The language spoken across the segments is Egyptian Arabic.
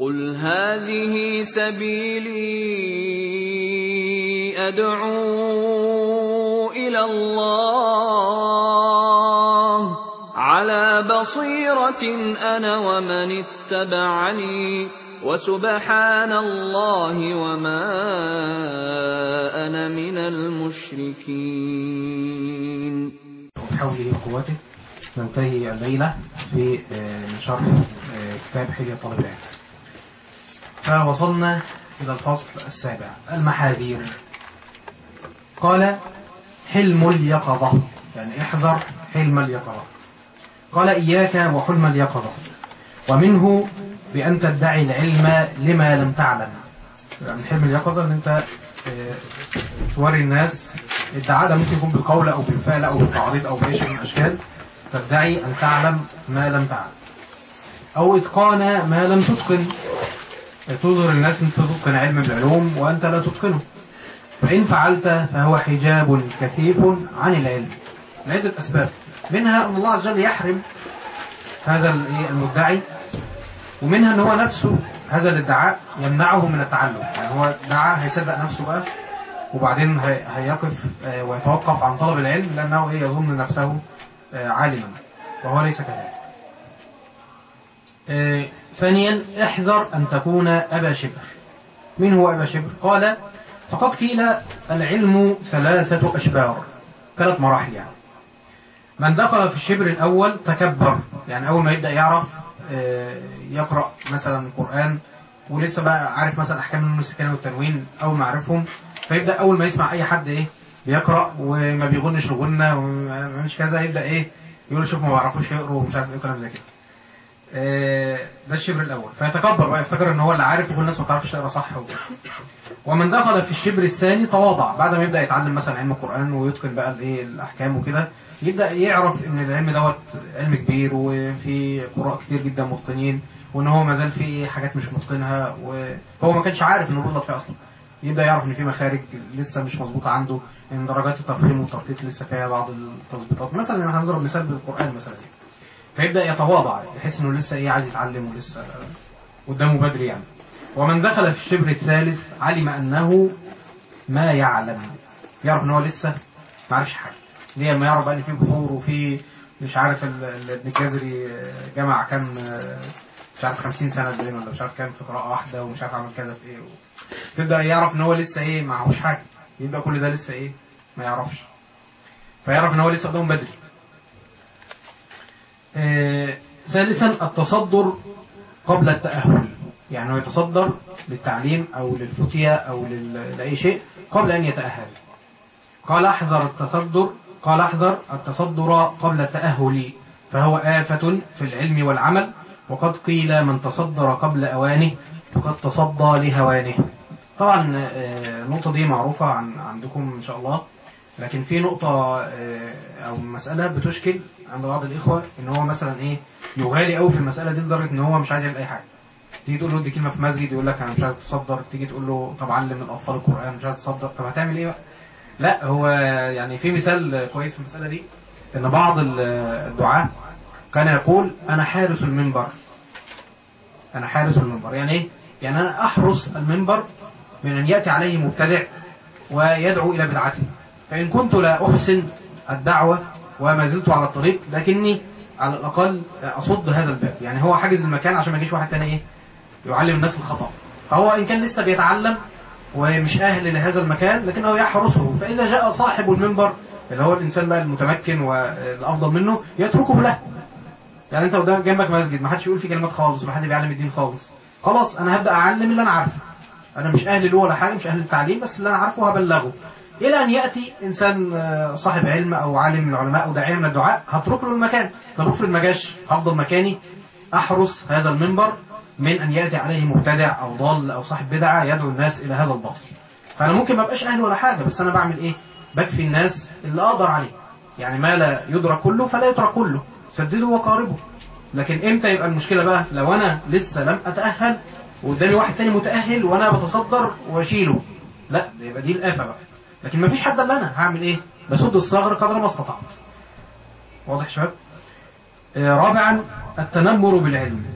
قل هذه سبيلي أدعو إلى الله على بصيرة أنا ومن اتبعني وسبحان الله وما أنا من المشركين بحوله وقوته ننتهي الليلة في من شرح كتاب حلية طالب العلم فوصلنا إلى الفصل السابع المحاذير قال حلم اليقظة يعني احذر حلم اليقظة قال إياك وحلم اليقظة ومنه بأن تدعي العلم لما لم تعلم يعني حلم اليقظة أن أنت توري الناس الدعاء ده ممكن يكون بالقول أو بالفعل أو بالتعريض أو بأي شيء من الأشكال تدعي أن تعلم ما لم تعلم أو إتقان ما لم تتقن تظهر الناس أنت تتقن علم العلوم وأنت لا تتقنه فإن فعلت فهو حجاب كثيف عن العلم لعدة أسباب منها أن الله عز وجل يحرم هذا المدعي ومنها أن هو نفسه هذا الادعاء يمنعه من التعلم يعني هو دعا هيصدق نفسه بقى وبعدين هيقف ويتوقف عن طلب العلم لأنه إيه يظن نفسه عالما وهو ليس كذلك ثانيا احذر أن تكون أبا شبر من هو أبا شبر قال فقد قيل العلم ثلاثة أشبار ثلاث مراحل يعني من دخل في الشبر الأول تكبر يعني أول ما يبدأ يعرف يقرأ مثلا القرآن ولسه بقى عارف مثلا أحكام النون السكانة والتنوين أول ما عرفهم فيبدأ أول ما يسمع أي حد إيه بيقرأ وما بيغنش الغنة وما بيعملش كذا يبدأ إيه يقول شوف ما بعرفوش يقروا ومش عارف إيه كلام زي كده ده الشبر الأول فيتكبر بقى يفتكر إن هو اللي عارف وكل الناس ما بتعرفش تقرا صح وكده ومن دخل في الشبر الثاني تواضع بعد ما يبدأ يتعلم مثلا علم القرآن ويتقن بقى الايه الأحكام وكده يبدأ يعرف إن العلم دوت علم كبير وفي قراء كتير جدا متقنين وإن هو ما زال في حاجات مش متقنها وهو ما كانش عارف إنه بيغلط فيها أصلا يبدأ يعرف إن في مخارج لسه مش مظبوطة عنده إن درجات التفخيم والترقيق لسه فيها بعض التظبيطات مثلا احنا هنضرب مثال بالقرآن مثلا فيبدأ يتواضع يحس إنه لسه إيه عايز يتعلم ولسه قدامه بدري يعني ومن دخل في الشبر الثالث علم أنه ما يعلم يعرف ان هو لسه ما عرفش حاجة ليه ما يعرف بقى ان في بحور وفي مش عارف ابن الجزري جمع كام مش عارف 50 سنة باين ولا مش عارف كام في قراءة واحدة ومش عارف عمل كذا في ايه و... تبدأ يعرف ان هو لسه ايه معهوش حاجة يبقى كل ده لسه ايه ما يعرفش فيعرف ان هو لسه قدامه بدري آه ثالثا التصدر قبل التأهل يعني هو يتصدر للتعليم أو للفتية أو لأي شيء قبل أن يتأهل قال احذر التصدر قال احذر التصدر قبل التأهل فهو آفة في العلم والعمل وقد قيل من تصدر قبل أوانه فقد تصدى لهوانه طبعا النقطة دي معروفة عن عندكم إن شاء الله لكن في نقطة أو مسألة بتشكل عند بعض الإخوة إن هو مثلا إيه يغالي قوي في المسألة دي لدرجة إن هو مش عايز يعمل أي حاجة تيجي تقول له ادي كلمه في مسجد يقول لك انا مش عايز اتصدر تيجي تقول له طب علم الاطفال القران مش عايز اتصدر طب هتعمل ايه بقى لا هو يعني في مثال كويس في المساله دي ان بعض الدعاة كان يقول انا حارس المنبر انا حارس المنبر يعني ايه يعني انا احرس المنبر من ان ياتي عليه مبتدع ويدعو الى بدعته فان كنت لا احسن الدعوه وما زلت على الطريق لكني على الاقل اصد هذا الباب يعني هو حاجز المكان عشان ما يجيش واحد تاني ايه يعلم الناس الخطأ فهو إن كان لسه بيتعلم ومش أهل لهذا المكان لكنه يحرسه فإذا جاء صاحب المنبر اللي هو الإنسان بقى المتمكن والأفضل منه يتركه له يعني أنت قدام جنبك مسجد ما حدش يقول فيه كلمات خالص ولا حد بيعلم الدين خالص خلاص أنا هبدأ أعلم اللي أنا عارفه أنا مش أهل له ولا حاجة مش أهل التعليم بس اللي أنا عارفه هبلغه إلى أن يأتي إنسان صاحب علم أو عالم من العلماء أو داعية من الدعاء هترك له المكان طب افرض ما جاش هفضل مكاني أحرس هذا المنبر من أن يأتي عليه مبتدع أو ضال أو صاحب بدعة يدعو الناس إلى هذا الباطل فأنا ممكن ما بقاش أهل ولا حاجة بس أنا بعمل إيه بكفي الناس اللي أقدر عليه يعني ما لا يدرك كله فلا يترك كله سدده وقاربه لكن إمتى يبقى المشكلة بقى لو أنا لسه لم أتأهل وقدامي واحد تاني متأهل وأنا بتصدر وأشيله لا يبقى دي الآفة بقى لكن ما فيش حد إلا أنا هعمل إيه بسد الصغر قدر ما استطعت واضح شباب آه رابعا التنمر بالعلم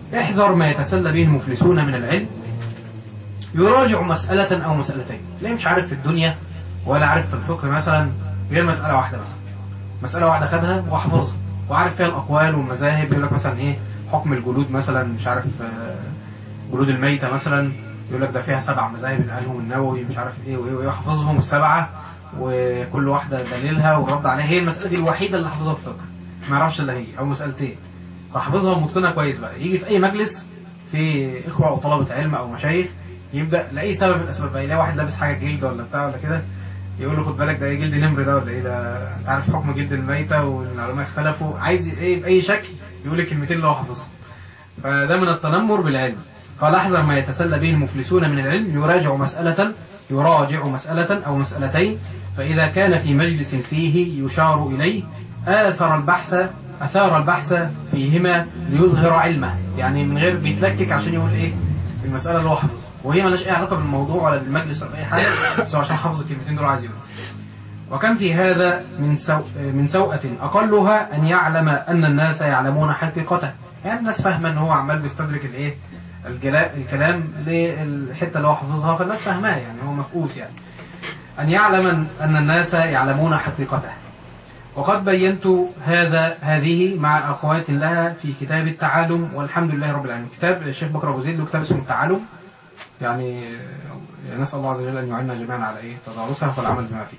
احذر ما يتسلى به المفلسون من العلم يراجع مسألة أو مسألتين ليه مش عارف في الدنيا ولا عارف في الفقه مثلا غير مسألة واحدة مثلا مسألة واحدة خدها وحفظها وعارف فيها الأقوال والمذاهب يقول لك مثلا إيه حكم الجلود مثلا مش عارف آه، جلود الميتة مثلا يقول لك ده فيها سبع مذاهب اللي قالهم النووي مش عارف ايه وايه وايه وحفظهم السبعة وكل واحدة دليلها والرد عليها هي المسألة دي الوحيدة اللي حافظها في الفقه ما يعرفش الا هي او مسألتين فحافظها ومتقنها كويس بقى يجي في اي مجلس في اخوة او طلبة علم او مشايخ يبدأ لأي سبب من الاسباب بقى يلاقي واحد لابس حاجة جلد ولا بتاع ولا كده يقول له خد بالك ده ايه جلد نمر ده ولا ايه ده انت عارف حكم جلد الميتة والعلماء اختلفوا عايز ايه بأي شكل يقول لك الكلمتين اللي هو حافظهم فده من التنمر بالعلم قال احذر ما يتسلى به المفلسون من العلم يراجع مسألة يراجع مسألة أو مسألتين فإذا كان في مجلس فيه يشار إليه آثر البحث أثار البحث فيهما ليظهر علمه يعني من غير بيتلكك عشان يقول إيه المسألة اللي هو حافظها وهي مالهاش أي علاقة بالموضوع ولا بالمجلس ولا أي حاجة بس هو عشان حافظ الكلمتين دول عايز يقول وكم في هذا من سو من سوءة أقلها أن يعلم أن الناس يعلمون حقيقته يعني الناس فاهمة أن هو عمال بيستدرك الإيه الجلاء الكلام للحتة اللي هو حافظها فالناس فاهماه يعني هو مفقوس يعني أن يعلم أن الناس يعلمون حقيقته وقد بينت هذا هذه مع أخوات لها في كتاب التعالم والحمد لله رب العالمين كتاب الشيخ بكر أبو زيد له كتاب اسمه التعالم يعني نسأل الله عز وجل أن يعيننا جميعا على إيه تدارسها والعمل بما فيه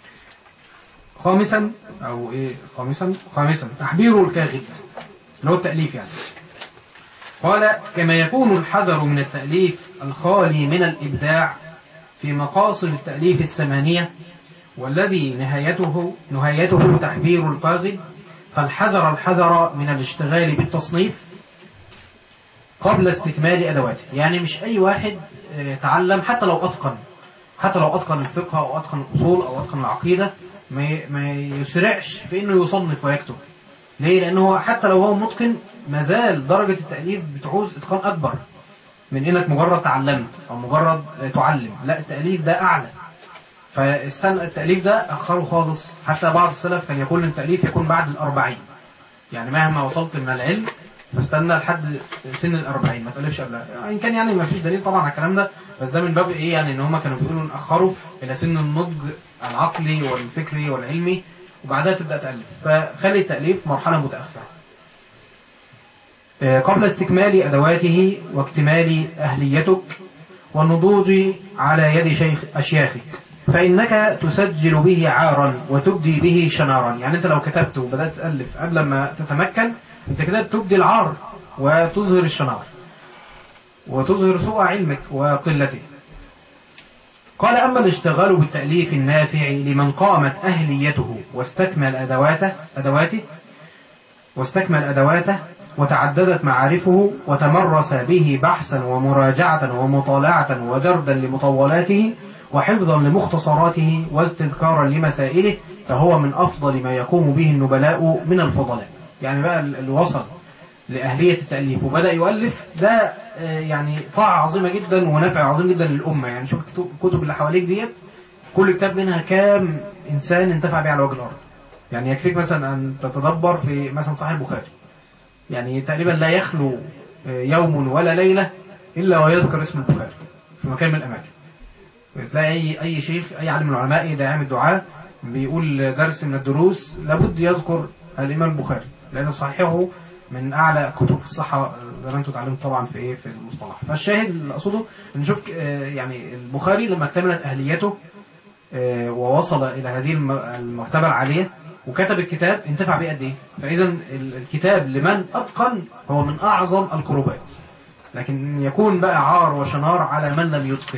خامسا أو إيه خامسا خامسا تحبير الكاغد اللي هو التأليف يعني قال كما يكون الحذر من التأليف الخالي من الإبداع في مقاصد التأليف الثمانية والذي نهايته نهايته تحبير القاغد فالحذر الحذر من الاشتغال بالتصنيف قبل استكمال أدواته يعني مش أي واحد آه، تعلم حتى لو أتقن حتى لو أتقن الفقه أو أتقن الأصول أو أتقن العقيدة ما ي- ما يسرعش في إنه يصنف ويكتب ليه؟ لأنه حتى لو هو متقن مازال درجة التأليف بتعوز إتقان أكبر من إنك مجرد تعلمت أو مجرد آه، تعلم لا التأليف ده أعلى فاستنى التأليف ده أخره خالص حتى بعض السلف كان يقول إن التأليف يكون بعد الأربعين يعني مهما وصلت من العلم فاستنى لحد سن الأربعين ما تألفش قبلها إن كان يعني ما فيش دليل طبعا على الكلام ده بس ده من باب إيه يعني إن هم كانوا بيقولوا نأخروا إلى سن النضج العقلي والفكري والعلمي وبعدها تبدأ تألف فخلي التأليف مرحلة متأخرة آه، قبل استكمال أدواته واكتمال أهليتك والنضوج على يد شيخ أشياخك فإنك تسجل به عارا وتبدي به شنارا يعني أنت لو كتبت وبدأت تألف قبل ما تتمكن أنت كده بتبدي العار وتظهر الشنار وتظهر سوء علمك وقلته قال أما الاشتغال بالتأليف النافع لمن قامت أهليته واستكمل أدواته أدواته واستكمل أدواته وتعددت معارفه وتمرس به بحثا ومراجعة ومطالعة وجردا لمطولاته وحفظا لمختصراته واستذكارا لمسائله فهو من أفضل ما يقوم به النبلاء من الفضلاء يعني بقى ال- اللي وصل لأهلية التأليف وبدأ يؤلف ده آه، يعني طاعة عظيمة جدا ونفع عظيم جدا للأمة يعني شوف الكتب- الكتب اللي حواليك ديت كل كتاب منها كام إنسان انتفع بيه على وجه الأرض يعني يكفيك مثلا أن تتدبر في مثلا صحيح البخاري يعني تقريبا لا يخلو آه، يوم ولا ليلة إلا ويذكر اسم البخاري في مكان من الأماكن تلاقي أي أي شيخ أي عالم من العلماء أي داعي من الدعاء بيقول درس من الدروس لابد يذكر الإمام البخاري لأن صحيحه من أعلى كتب الصحة آه، زي ما أنتم اتعلمتوا طبعا في إيه في المصطلح فالشاهد اللي أقصده نشوف آه، يعني البخاري لما اكتملت أهليته آه، ووصل إلى هذه الم- المرتبة العالية وكتب الكتاب انتفع بيه قد إيه فإذا ال- الكتاب لمن أتقن هو من أعظم القربات لكن يكون بقى عار وشنار على من لم يتقن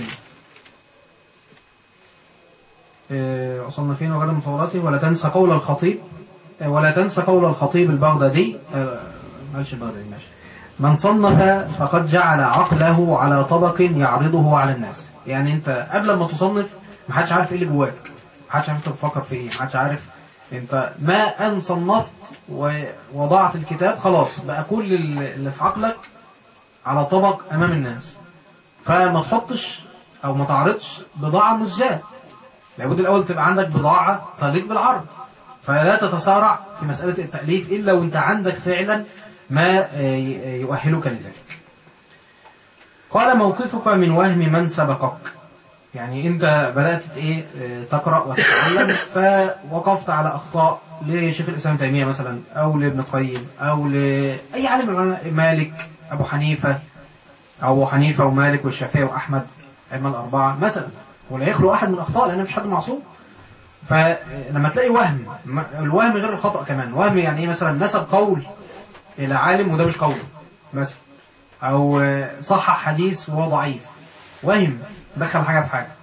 آه، وصلنا فين وغدا مطولاته ولا تنسى قول الخطيب آه، ولا تنسى قول الخطيب البغدادي آه، معلش البغدادي ماشي من صنف فقد جعل عقله على طبق يعرضه على الناس يعني انت قبل ما تصنف محدش عارف ايه اللي جواك محدش عارف انت بتفكر في ايه محدش عارف انت ما ان صنفت ووضعت الكتاب خلاص بقى كل اللي في عقلك على طبق امام الناس فما تحطش او ما تعرضش بضاعة مزجاة لابد الأول تبقى عندك بضاعة تليق بالعرض فلا تتسارع في مسألة التأليف إلا وانت عندك فعلا ما آه، يؤهلك لذلك قال موقفك من وهم من سبقك يعني انت بدات ايه آه، تقرا وتتعلم فوقفت على اخطاء لشيخ الاسلام تيميه مثلا او لابن القيم او لاي عالم من العلماء مالك ابو حنيفه او ابو حنيفه ومالك والشافعي واحمد ائمه الاربعه مثلا ولا يخلو احد من الاخطاء لان مفيش حد معصوم فلما تلاقي وهم م- الوهم غير الخطا كمان وهم يعني ايه مثلا نسب قول الى عالم وده مش قوله مثلا او آه، صحح حديث وهو ضعيف وهم دخل حاجه في حاجه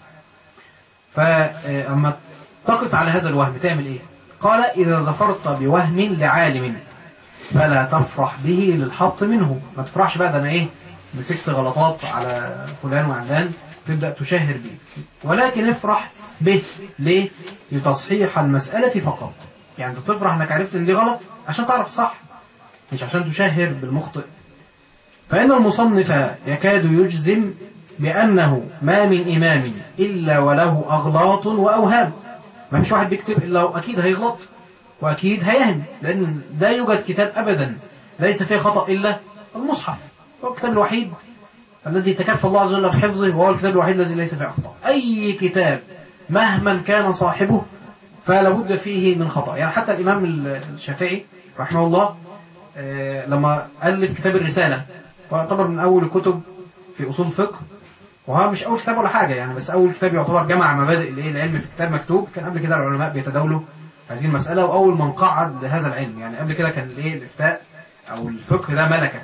فاما تقف على هذا الوهم تعمل ايه قال اذا ظفرت بوهم لعالم فلا تفرح به للحط منه ما تفرحش بقى ده انا ايه مسكت غلطات على فلان وعلان تبدا تشهر به ولكن افرح به ليه لتصحيح المساله فقط يعني انت تفرح انك عرفت ان دي غلط عشان تعرف الصح مش عشان تشهر بالمخطئ فإن المصنف يكاد يجزم بأنه ما من إمام إلا وله أغلاط وأوهام ما فيش واحد بيكتب إلا وأكيد هيغلط وأكيد هيهم لأن لا يوجد كتاب أبدا ليس فيه خطأ إلا المصحف هو الكتاب الوحيد الذي تكفى الله عز وجل بحفظه وهو الكتاب الوحيد الذي ليس فيه أخطاء أي كتاب مهما كان صاحبه فلا بد فيه من خطأ يعني حتى الإمام الشافعي رحمه الله آه، لما ألف كتاب الرسالة ويعتبر من أول الكتب في أصول الفقه وهو مش أول كتاب ولا حاجة يعني بس أول كتاب يعتبر جمع مبادئ الإيه العلم في كتاب مكتوب كان قبل كده العلماء بيتداولوا هذه المسألة وأول من قعد لهذا العلم يعني قبل كده كان الإيه الإفتاء أو الفقه ده ملكة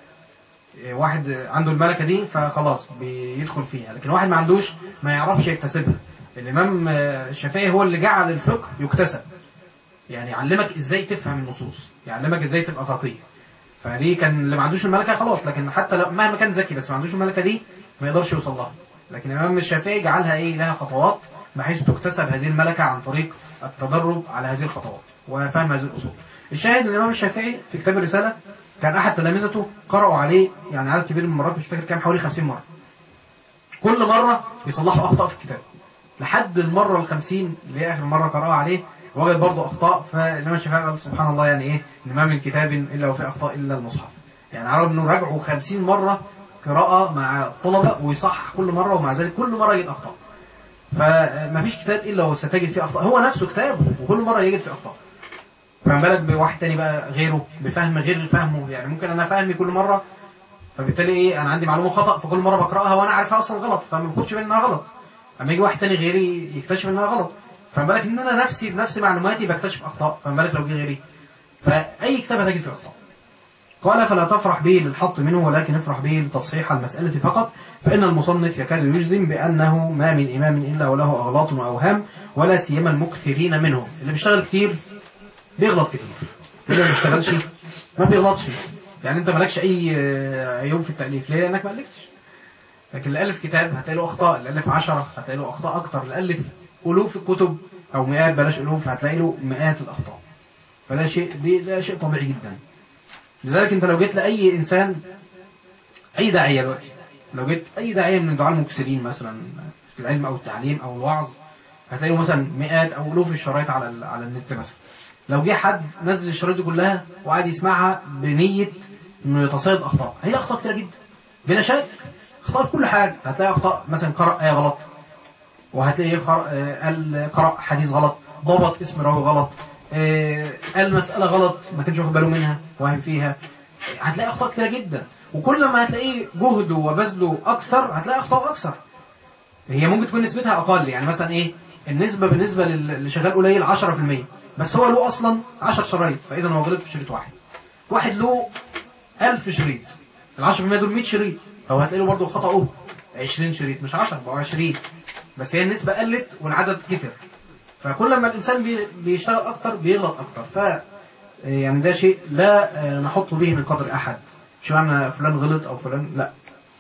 إيه، واحد عنده الملكة دي فخلاص بيدخل فيها لكن واحد ما عندوش ما يعرفش يكتسبها الإمام آه، الشافعي هو اللي جعل الفقه يكتسب يعني يعلمك ازاي تفهم النصوص يعلمك ازاي تبقى فقيه فدي كان اللي ما عندوش الملكه خلاص لكن حتى لو مهما كان ذكي بس ما عندوش الملكه دي ما يقدرش يوصل لها لكن الامام الشافعي جعلها ايه لها خطوات بحيث تكتسب هذه الملكه عن طريق التدرب على هذه الخطوات وفهم هذه الاصول الشاهد ان الامام الشافعي في كتاب الرساله كان احد تلامذته قرأوا عليه يعني عدد كبير من المرات مش فاكر كام حوالي 50 مره كل مرة يصلحوا أخطاء في الكتاب لحد المرة الخمسين اللي هي آخر مرة قرأها عليه وجد برضه أخطاء فالإمام الشافعي قال سبحان الله يعني إيه إن ما من كتاب إلا وفيه أخطاء إلا المصحف يعني عرب إنه راجعوا خمسين مرة قراءة مع الطلبة ويصحح كل مرة ومع ذلك كل مرة يجد أخطاء فما فيش كتاب إلا وستجد فيه أخطاء هو نفسه كتاب وكل مرة يجد فيه أخطاء فما بالك بواحد تاني بقى غيره بفهم غير فهمه يعني ممكن أنا فهمي كل مرة فبالتالي ايه انا عندي معلومه خطا فكل مره بقراها وانا عارفها اصلا غلط فما باخدش بالي انها غلط اما يجي واحد تاني غيري يكتشف انها غلط فما بالك ان انا نفسي بنفس معلوماتي بكتشف اخطاء فما بالك لو جه غيري فاي كتاب هتجد فيه اخطاء قال فلا تفرح به للحط منه ولكن افرح به لتصحيح المسألة فقط فإن المصنف يكاد يجزم بأنه ما من إمام إلا وله أغلاط وأوهام ولا سيما المكثرين منهم اللي بيشتغل كتير بيغلط كتير واللي ما بيشتغلش ما بيغلطش يعني انت مالكش اي آه، عيوب في التأليف ليه لانك ما ألفتش لكن اللي ألف كتاب هتلاقي له أخطاء اللي ألف عشرة هتلاقي له أخطاء أكتر اللي ألف ألوف الكتب أو مئات بلاش ألوف هتلاقي له مئات الأخطاء فده شيء دي ده شيء طبيعي جدا لذلك انت لو جيت لأي إنسان أي داعية دلوقتي لو جيت أي داعية من الدعاة المكسرين مثلا في العلم أو التعليم أو الوعظ هتلاقي له مثلا مئات أو ألوف الشرايط على ال- على النت مثلا لو جه حد نزل الشرايط دي كلها وقعد يسمعها بنية انه يتصيد اخطاء هيلاقي اخطاء كتير جدا بلا شك اخطاء في كل حاجه هتلاقي اخطاء مثلا قرأ ايه غلط وهتلاقيه قرأ آه، قال قرأ حديث غلط ضبط اسم راوي غلط آه، قال مسألة غلط ما كانش واخد باله منها واهم فيها هتلاقي اخطاء كتير جدا وكل ما هتلاقيه جهده وبذله اكثر هتلاقي اخطاء اكثر هي ممكن تكون نسبتها اقل يعني مثلا ايه النسبه بالنسبه لل- اللي شغال قليل 10% بس هو له اصلا 10 شرايط فاذا هو غلط في شريط واحد واحد له 1000 شريط ال 10% دول 100 شريط فهو هتلاقي له برضه خطأه 20 شريط مش 10 بقوا 20 بس هي النسبه قلت والعدد كتر فكل ما الانسان بي- بيشتغل اكتر بيغلط اكتر ف يعني ده شيء لا آه، نحط به من قدر احد مش معنى فلان غلط او فلان لا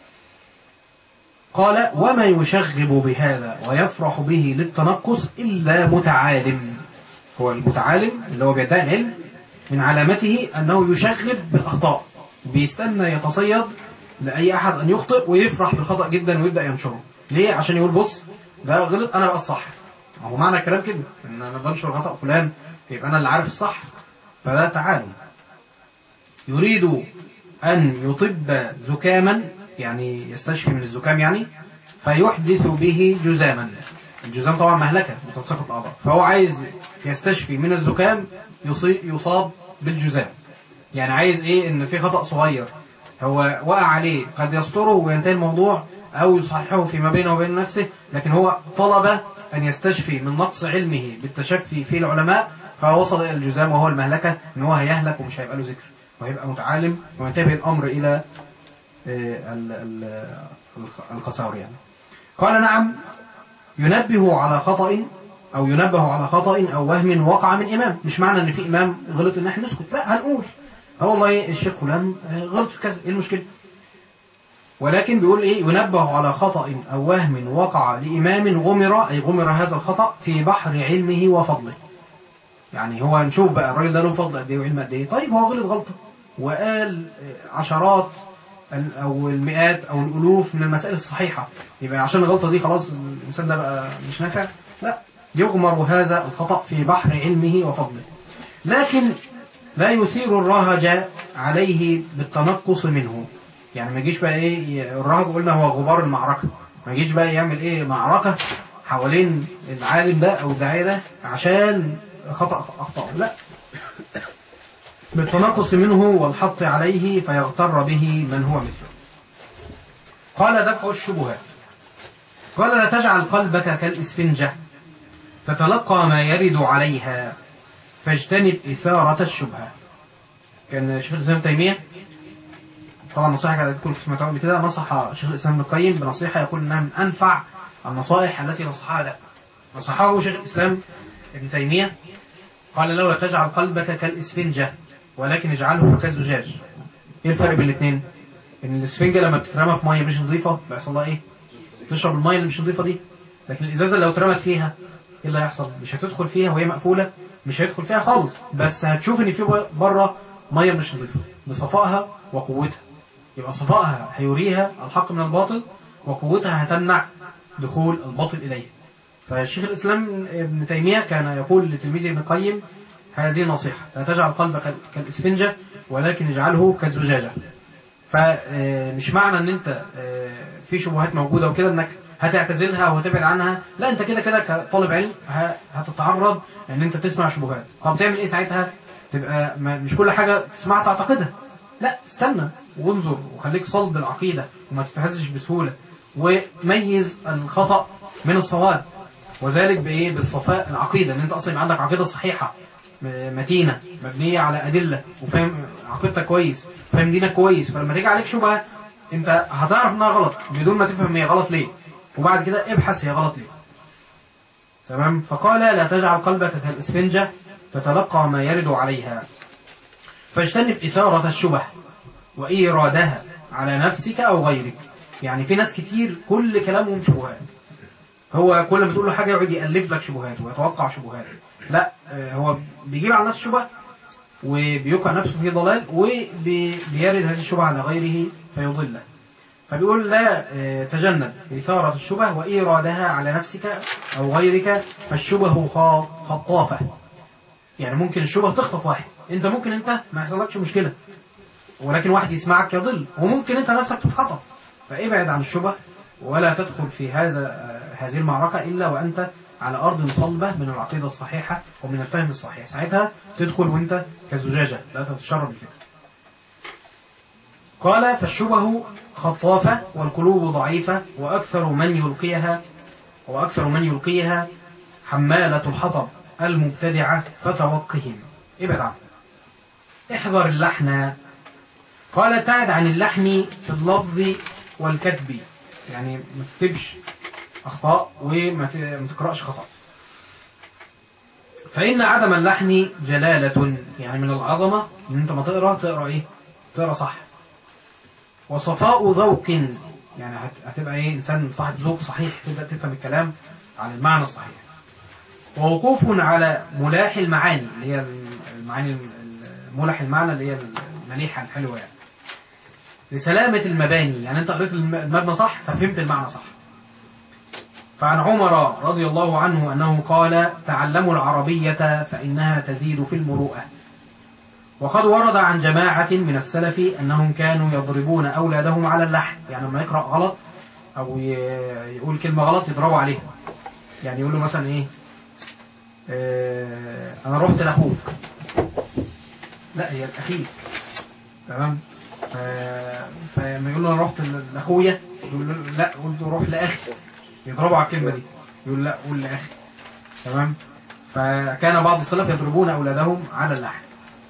قال وما يشغب بهذا ويفرح به للتنقص إلا متعالم هو المتعالم اللي هو بيدعي العلم من علامته أنه يشغب بالأخطاء بيستنى يتصيد لأي أحد أن يخطئ ويفرح بالخطأ جدا ويبدأ ينشره ليه عشان يقول بص ده غلط أنا بقى الصح هو معنى الكلام كده إن أنا بنشر خطأ فلان يبقى أنا اللي عارف الصح فده تعالم يريد أن يطب زكاما يعني يستشفي من الزكام يعني فيحدث به جزاما الجزام طبعا مهلكة بتتساقط الأعضاء فهو عايز يستشفي من الزكام يصي- يصاب بالجزام يعني عايز ايه ان في خطأ صغير هو وقع عليه قد يستره وينتهي الموضوع او يصححه فيما بينه وبين نفسه لكن هو طلب ان يستشفي من نقص علمه بالتشفي في العلماء فوصل الى الجزام وهو المهلكة ان هو هيهلك ومش هيبقى له ذكر وهيبقى متعالم وينتهي الامر الى آه، ال- ال- الخ- الخسار يعني قال نعم ينبه على خطأ أو ينبه على خطأ أو وهم وقع من إمام مش معنى إن في إمام غلط إن إحنا نسكت لا هنقول اه والله الشيخ فلان آه، غلط في كذا إيه المشكلة ولكن بيقول إيه ينبه على خطأ أو وهم وقع لإمام غمر أي غمر هذا الخطأ في بحر علمه وفضله يعني هو نشوف بقى الراجل ده له فضل قد ايه وعلم قد ايه طيب هو غلط غلطه وقال آه، عشرات ال- او المئات او الالوف من المسائل الصحيحه يبقى عشان الغلطه دي خلاص الانسان ده بقى مش نافع لا يغمر هذا الخطا في بحر علمه وفضله لكن لا يثير الرهج عليه بالتنقص منه يعني ما يجيش بقى ايه ي- الرهج قلنا هو غبار المعركه ما يجيش بقى يعمل ايه معركه حوالين العالم ده او الداعيه ده عشان خطا اخطاه لا بالتنقص منه والحط عليه فيغتر به من هو مثله قال دفع الشبهات قال لا تجعل قلبك كالإسفنجة تتلقى ما يرد عليها فاجتنب إثارة الشبهة كان شيخ الإسلام تيمية طبعا نصيحة كده كنت سمعتها قبل كده نصح شيخ الإسلام ابن القيم بنصيحة يقول إنها من أنفع النصائح التي نصحها له نصحه شيخ الإسلام ابن تيمية قال له لا تجعل قلبك كالإسفنجة ولكن اجعله كالزجاج ايه الفرق بين الاثنين ان الاسفنجة لما بتترمى في ميه مش نظيفة بيحصل لها ايه تشرب الميه اللي مش نظيفة دي لكن الازازة لو اترمت فيها ايه اللي هيحصل مش هتدخل فيها وهي مقفولة مش هيدخل فيها خالص بس هتشوف ان في بره ميه مش نظيفة بصفائها وقوتها يبقى صفائها هيريها الحق من الباطل وقوتها هتمنع دخول الباطل اليه فالشيخ الإسلام ابن تيمية كان يقول لتلميذه ابن القيم هذه نصيحة لا تجعل قلبك كالإسفنجة ولكن اجعله كالزجاجة فمش معنى ان انت آه، في شبهات موجودة وكده انك هتعتزلها وهتبعد عنها لا انت كده كده كطالب علم ه- هتتعرض ان انت تسمع شبهات طب تعمل ايه ساعتها تبقى ما- مش كل حاجة تسمعها تعتقدها لا استنى وانظر وخليك صلب العقيدة وما تستهزش بسهولة وميز الخطأ من الصواب وذلك بايه بالصفاء العقيده ان انت اصلا يبقى عندك عقيده صحيحه م- متينه مبنيه على ادله وفاهم عقيدتك كويس فاهم دينك كويس فلما تيجي عليك شبهه انت هتعرف انها غلط بدون ما تفهم هي غلط ليه وبعد كده ابحث هي غلط ليه تمام فقال لا تجعل قلبك كالاسفنجه تتلقى ما يرد عليها فاجتنب اثاره الشبه وايرادها على نفسك او غيرك يعني في ناس كتير كل كلامهم شبهات هو كل ما تقول له حاجه يقعد يالف لك شبهات ويتوقع شبهات لا آه، هو بيجيب على نفسه شبهه وبيوقع نفسه في ضلال وبيرد هذه الشبهه على غيره فيضله فبيقول لا آه، تجنب إثارة الشبه وإيرادها على نفسك أو غيرك فالشبه خا- خطافة يعني ممكن الشبه تخطف واحد انت ممكن انت ما يحصلكش مشكلة ولكن واحد يسمعك يضل وممكن انت نفسك تتخطف فابعد عن الشبه ولا تدخل في هذا آه، هذه المعركة إلا وأنت على أرض صلبة من العقيدة الصحيحة ومن الفهم الصحيح ساعتها تدخل وأنت كزجاجة لا تتشرب الفكر قال فالشبه خطافة والقلوب ضعيفة وأكثر من يلقيها وأكثر من يلقيها حمالة الحطب المبتدعة فتوقهم ابعد عنه احذر اللحن قال ابتعد عن اللحن في اللفظ والكتب يعني ما تكتبش أخطاء وما ت- ما تقرأش خطأ فإن عدم اللحن جلالة يعني من العظمة إن أنت ما تقرأ تقرأ إيه؟ تقرأ صح وصفاء ذوق يعني هت- هتبقى إيه إنسان صاحب ذوق صحيح تبدأ تفهم الكلام على المعنى الصحيح ووقوف على ملاح المعاني اللي هي المعاني ملح المعنى اللي هي المليحة الحلوة يعني لسلامة المباني يعني انت قريت الم- المبنى صح ففهمت المعنى صح فعن عمر رضي الله عنه أنه قال تعلموا العربية فإنها تزيد في المروءة وقد ورد عن جماعة من السلف أنهم كانوا يضربون أولادهم على اللحن يعني لما يقرأ غلط أو ي- يقول كلمة غلط يضربوا عليها يعني يقول له مثلا إيه آه، أنا رحت لأخوك لا هي الأخيك تمام ف- فلما يقول له أنا رحت لأخويا يقول له لا قول له روح لأخي يضربوا على الكلمة دي يقول لا قول لأخي تمام فكان بعض السلف يضربون أولادهم على اللحن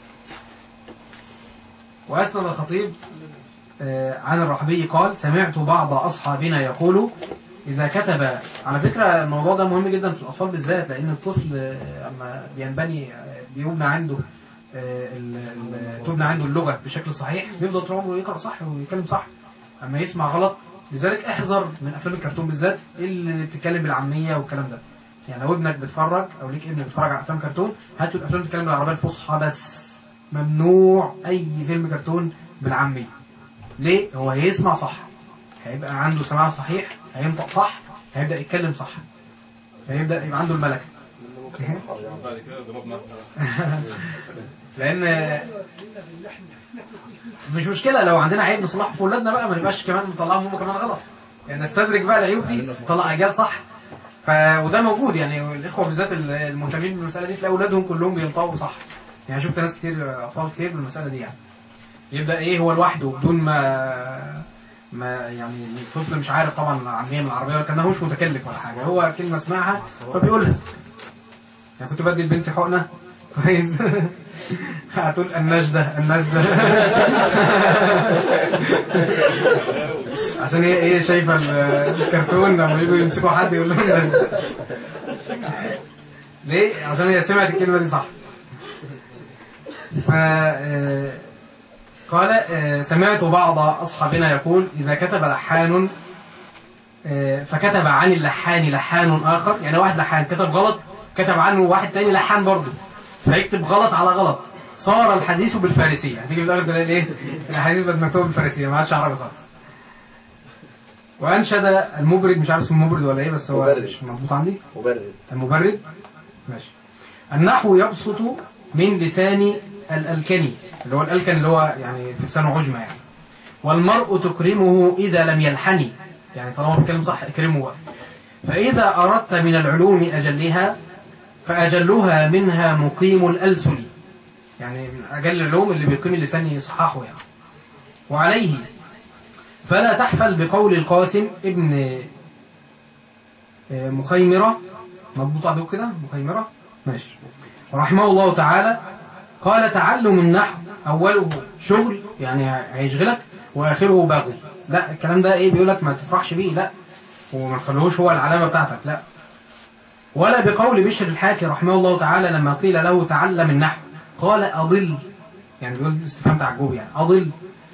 وأسند الخطيب آه، عن الرحبي قال سمعت بعض أصحابنا يقول إذا كتب على فكرة الموضوع ده مهم جدا في الأطفال بالذات لأن الطفل آه، أما بينبني آه، بيبنى عنده آه، ال- ال- تبنى عنده اللغة بشكل صحيح بيفضل طول عمره يقرأ صح ويتكلم صح أما يسمع غلط لذلك احذر من أفلام الكرتون بالذات اللي بتتكلم بالعامية والكلام ده يعني لو ابنك بيتفرج أو ليك ابن بيتفرج على أفلام كرتون هات له الأفلام بتتكلم بالعربية الفصحى بس ممنوع أي فيلم كرتون بالعامية ليه؟ هو هيسمع صح هيبقى عنده سماع صحيح هينطق صح هيبدأ يتكلم صح هيبدأ يبقى عنده الملكة بعد كده ضربنا لأن مش مشكلة لو عندنا عيب نصلحه في ولادنا بقى ما نبقاش كمان نطلعهم هم كمان غلط يعني نستدرك بقى العيوب دي نطلع أجيال صح ف... وده موجود يعني الإخوة بالذات المهتمين بالمسألة دي تلاقي أولادهم كلهم بينطقوا صح يعني شفت ناس كتير أطفال كتير بالمسألة دي يعني يبدأ إيه هو لوحده بدون ما ما يعني الطفل مش عارف طبعا العامية من العربية ولا كأنه مش متكلف ولا حاجة هو كلمة سمعها فبيقولها يعني كنت بدي لبنتي حقنة كويس هتقول النجدة النجدة عشان هي ايه شايفة ال- الكرتون لما يجوا يمسكوا حد يقول لهم نجدة ليه؟ عشان هي سمعت الكلمة دي صح ف آه، قال آه، سمعت بعض أصحابنا يقول إذا كتب لحان آه، فكتب عن اللحان لحان آخر يعني واحد لحان كتب غلط كتب عنه واحد تاني لحان برضه فيكتب غلط على غلط صار الحديث بالفارسية هتيجي في الآخر تلاقي إيه الحديث بقت مكتوب بالفارسية ما عادش عربي خالص وأنشد المبرد مش عارف اسمه مبرد ولا إيه بس هو مبرد. مش مضبوط عندي مبرد المبرد ماشي النحو يبسط من لسان الألكني اللي هو الألكن اللي هو يعني في لسانه عجمة يعني والمرء تكرمه إذا لم يلحني يعني طالما بيتكلم صح اكرمه بقى فإذا أردت من العلوم أجلها فأجلها منها مقيم الألسن يعني من أجل العلوم اللي بيقيم اللسان يصححه يعني وعليه فلا تحفل بقول القاسم ابن آه، مخيمرة مضبوط عندكم كده مخيمرة ماشي رحمه الله تعالى قال تعلم النحو أوله شغل يعني هيشغلك وآخره بغي لا الكلام ده إيه بيقول لك ما تفرحش بيه لا وما تخلوش هو العلامة بتاعتك لا ولا بقول بشر الحاكي رحمه الله تعالى لما قيل له تعلم النحو قال أضل يعني بيقول استفهام تعجب يعني أضل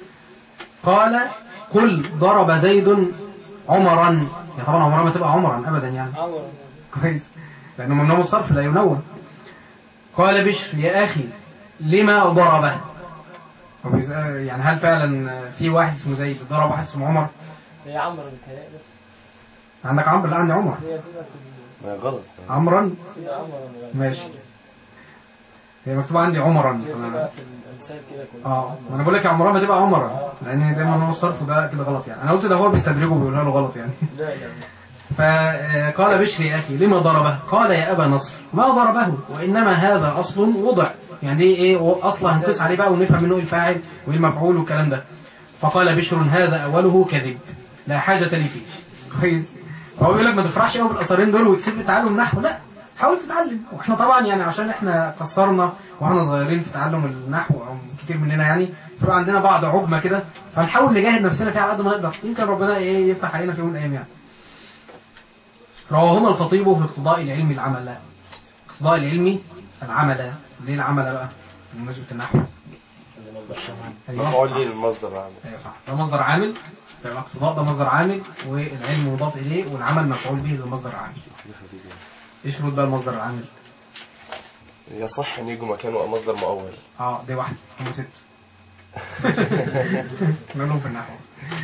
قال قل ضرب زيد عمرا يعني طبعا عمرها ما تبقى عمرا أبدا يعني كويس لأنه ممنوع من الصرف لا ينون قال بشر يا أخي لما ضربه هو بيس- يعني هل فعلا في واحد اسمه زيد ضرب واحد اسمه عمر هي عمرو بتهيألي عندك عمرو لا عندي عمر هي دي في ما غلط عمرا ال- عمرو ماشي هي مكتوبة عندي عمرا هي فأنا- بتبقى في الأمثال كده كلها اه ما انا بقول لك يا عمرها ما تبقى عمرا لان دايما هو الصرف ده كده غلط يعني انا قلت ده هو بيستدرجه بيقولها له غلط يعني لا لا فقال بشر يا أخي لما ضربه قال يا أبا نصر ما ضربه وإنما هذا أصل وضع يعني دي إيه أصل هنقيس عليه بقى ونفهم منه إيه الفاعل وإيه المفعول والكلام ده فقال بشر هذا أوله كذب لا حاجة لي فيه كويس فهو بيقول لك ما تفرحش قوي بالأثرين دول وتسيب تعلم النحو لا حاول تتعلم واحنا طبعا يعني عشان احنا قصرنا واحنا صغيرين في تعلم النحو او كتير مننا يعني فبقى عندنا بعض عجمه كده فنحاول نجاهد نفسنا فيها على قد ما نقدر يمكن ربنا ايه يفتح علينا في يوم من الايام يعني رواهما الخطيب في اقتضاء العلم العمل اقتضاء العلم العمل ليه العمل بقى بمناسبة النحو أيوة. مفعول ليه المصدر العام ايوه صح ده مصدر عامل يبقى الاقتضاء ده مصدر عامل والعلم مضاف اليه والعمل مفعول به ده مصدر عامل ايش رد بقى المصدر العامل يصح ان يجوا مكانه مصدر مؤول اه دي واحدة هم ست نقولهم في النحو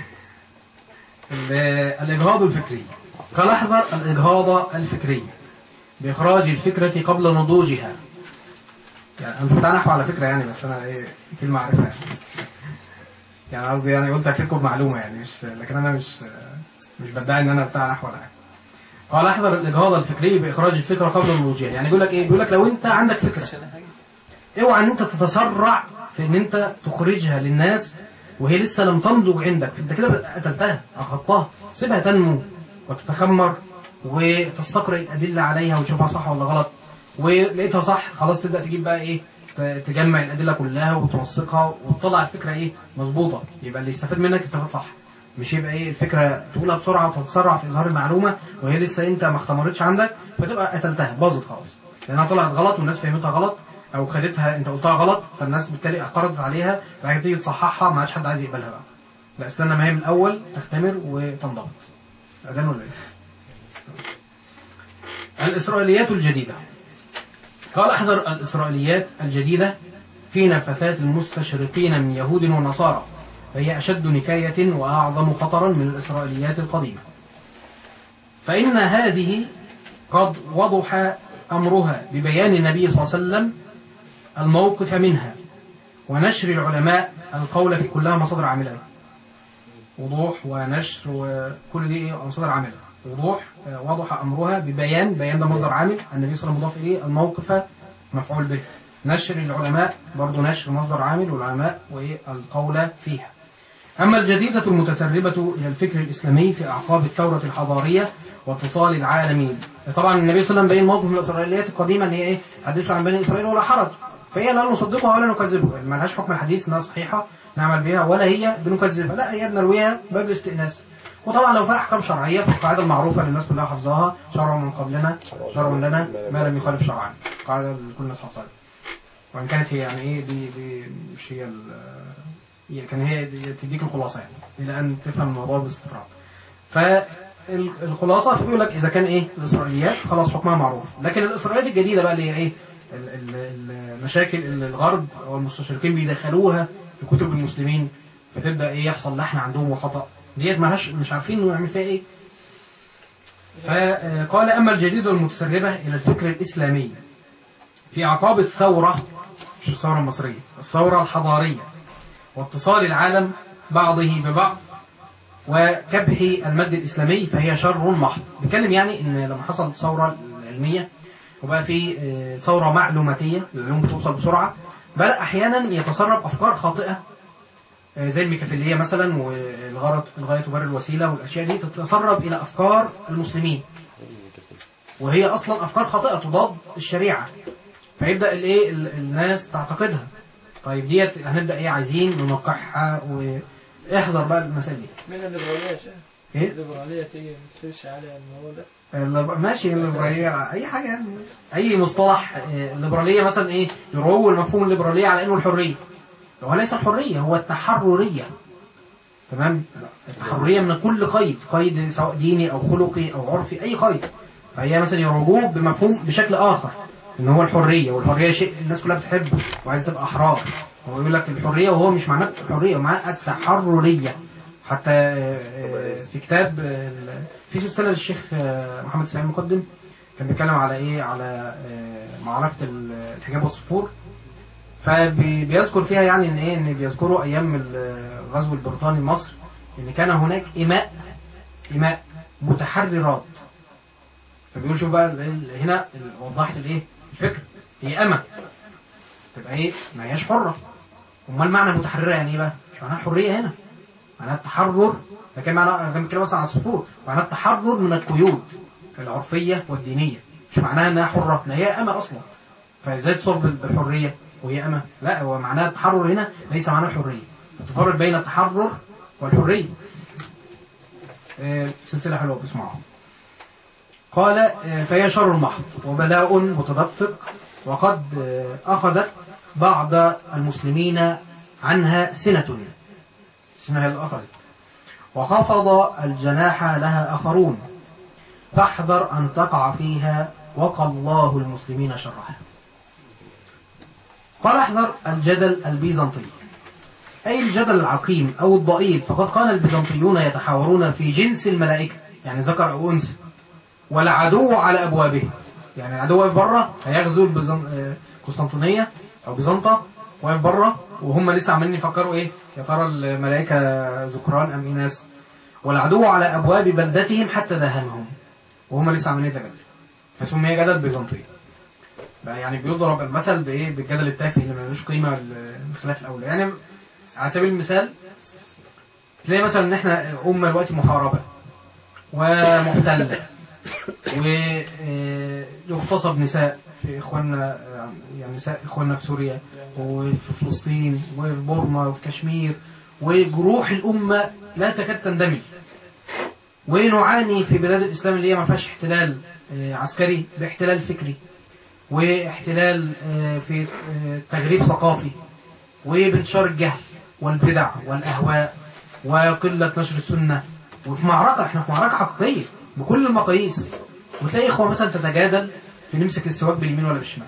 ال- الإجهاض الفكري قال احذر الإجهاض الفكري بإخراج الفكرة قبل نضوجها يعني انا مش بتاع نحو على فكره يعني بس انا ايه كلمه عارفها يعني. يعني قصدي يعني قلت افيدكم معلومه يعني مش لكن انا مش مش بدعي ان انا بتاع نحو ولا حاجه قال احذر الاجهاض الفكري باخراج الفكره قبل نضوجها يعني بيقول لك ايه بيقول لك لو انت عندك فكره اوعى ان انت تتسرع في ان انت تخرجها للناس وهي لسه لم تنضج عندك انت كده قتلتها اخطاها سيبها تنمو وتتخمر وتستقرئ الادله عليها وتشوفها صح ولا غلط ولقيتها صح خلاص تبدا تجيب بقى ايه ت- تجمع الادله كلها وتنسقها وتطلع الفكره ايه مظبوطه يبقى اللي يستفاد منك يستفاد صح مش يبقى ايه الفكره تقولها بسرعه وتتسرع في اظهار المعلومه وهي لسه انت ما اختمرتش عندك فتبقى قتلتها باظت خلاص لانها طلعت غلط والناس فهمتها غلط او خدتها انت قلتها غلط فالناس بالتالي اعترضت عليها بعد كده تيجي تصححها ما عادش حد عايز يقبلها بقى لا استنى ما هي من الاول تختمر وتنضبط اذان ولا ايه الاسرائيليات الجديده قال احذر الاسرائيليات الجديده في نفثات المستشرقين من يهود ونصارى فهي اشد نكايه واعظم خطرا من الاسرائيليات القديمه فان هذه قد وضح امرها ببيان النبي صلى الله عليه وسلم الموقف منها ونشر العلماء القول في كلها مصادر عامله وضوح ونشر وكل دي إيه؟ مصادر عامله وضوح آه، وضح امرها ببيان بيان ده مصدر عامل النبي صلى الله عليه وسلم مضاف اليه الموقف مفعول به نشر العلماء برضه نشر مصدر عامل والعلماء والقول فيها أما الجديدة المتسربة إلى الفكر الإسلامي في أعقاب الثورة الحضارية واتصال العالم طبعا النبي صلى الله عليه وسلم بين موقف من الإسرائيليات القديمة أن هي إيه حدثوا عن بني إسرائيل ولا حرج فهي لا نصدقها ولا نكذبها ما لهاش حكم الحديث انها صحيحه نعمل بها ولا هي بنكذبها لا هي بنرويها باب الاستئناس وطبعا لو فيها احكام شرعيه فالقاعده المعروفه للناس كلها حافظاها شرع من قبلنا شرع لنا ما لم يخالف شرعا قاعده لكل الناس حافظاها وان كانت هي يعني ايه دي دي مش هي ال- هي كان هي دي تديك الخلاصه يعني الى ان تفهم الموضوع باستطراد فالخلاصه بيقول لك اذا كان ايه الاسرائيليات خلاص حكمها معروف لكن الاسرائيليات الجديده بقى اللي هي ايه ال- ال- المشاكل اللي الغرب او المستشرقين بيدخلوها في كتب المسلمين فتبدا ايه يحصل لحن عندهم وخطا ديت مالهاش مش عارفين نعمل فيها ايه فقال اما الجديده المتسربه الى الفكر الاسلامي في اعقاب الثوره مش الثوره المصريه الثوره الحضاريه واتصال العالم بعضه ببعض وكبح المد الإسلامي فهي شر محض بيتكلم يعني إن لما حصل ثورة العلمية وبقى في آه، ثورة معلوماتية العلوم بتوصل بسرعة بدأ أحيانا يتسرب أفكار خاطئة آه، زي الميكافيلية مثلا والغرض الغاية تبرر الوسيلة والأشياء دي تتسرب إلى أفكار المسلمين وهي أصلا أفكار خاطئة تضاد الشريعة فيبدأ الإيه ال- الناس تعتقدها طيب ديت هنبدأ إيه عايزين ننقحها واحذر بقى المسائل دي من الليبرالية يا شيخ إيه؟ الليبرالية تيجي ما تمشي على الموضوع ده الليبر- ماشي الليبرالية أي حاجة يعني ماشي. أي مصطلح آه، الليبرالية مثلا إيه يروج مفهوم الليبرالية على إنه الحرية هو ليس الحرية هو التحررية تمام التحررية من كل قيد قيد سواء ديني أو خلقي أو عرفي أي قيد فهي مثلا يروجوه بمفهوم بشكل آخر إن هو الحرية والحرية شيء الناس كلها بتحبه وعايزة تبقى أحرار هو يقول لك الحرية وهو مش معناه الحرية معناه التحررية حتى آه، آه، في كتاب آه، ال- في سلسلة للشيخ آه، محمد سعيد مقدم كان بيتكلم على ايه على آه، معركة ال- الحجاب والصفور فبيذكر فيها يعني ان ايه ان بيذكروا ايام الغزو البريطاني لمصر ان كان هناك اماء اماء متحررات فبيقول شوف بقى ال- ال- هنا ال- وضحت الايه الفكر هي اما تبقى ايه ما هياش حرة امال معنى متحررة يعني ايه بقى مش معناها الحرية هنا معناها التحرر لكن معناها كان بيتكلم مثلا عن الصفور معناها التحرر من القيود العرفية والدينية مش معناها انها حرة لا هي أمة أصلا فازاي تصب بالحرية وهي أمة لا هو معناها التحرر هنا ليس معناه الحرية تفرق بين التحرر والحرية آه، سلسلة حلوة بسمعها قال آه، فهي شر محض وبلاء متدفق وقد آه، أخذت بعض المسلمين عنها سنة سنة هي اللي أخذت وخفض الجناح لها آخرون فاحذر أن تقع فيها وقى الله المسلمين شرها قال احذر الجدل البيزنطي أي الجدل العقيم أو الضئيل فقد كان البيزنطيون يتحاورون في جنس الملائكة يعني ذكر أو أنثى والعدو على أبوابه يعني العدو واقف بره هيغزو البيزن- آه، القسطنطينية او بيزنطة واقف بره وهم لسه عمالين يفكروا ايه يا ترى الملائكه ذكران ام اناث والعدو على ابواب بلدتهم حتى داهمهم وهم لسه عمالين يتجادلوا فسمي جدل بيزنطي بقى يعني بيضرب المثل بايه بالجدل التافه اللي ملوش قيمه الخلاف الاولى يعني على سبيل المثال تلاقي مثلا ان احنا امه دلوقتي محاربه ومحتله ويغتصب نساء في اخواننا يعني نساء اخواننا في سوريا وفي فلسطين وفي بورما وفي كشمير وجروح الامه لا تكاد تندمج ونعاني في بلاد الاسلام اللي هي ما فيهاش احتلال آه، عسكري باحتلال فكري واحتلال آه، في آه، تغريب ثقافي وبانتشار الجهل والبدع والاهواء وقله نشر السنه وفي معركه احنا في معركه حقيقيه بكل المقاييس وتلاقي اخوه مثلا تتجادل في نمسك السواك باليمين ولا بالشمال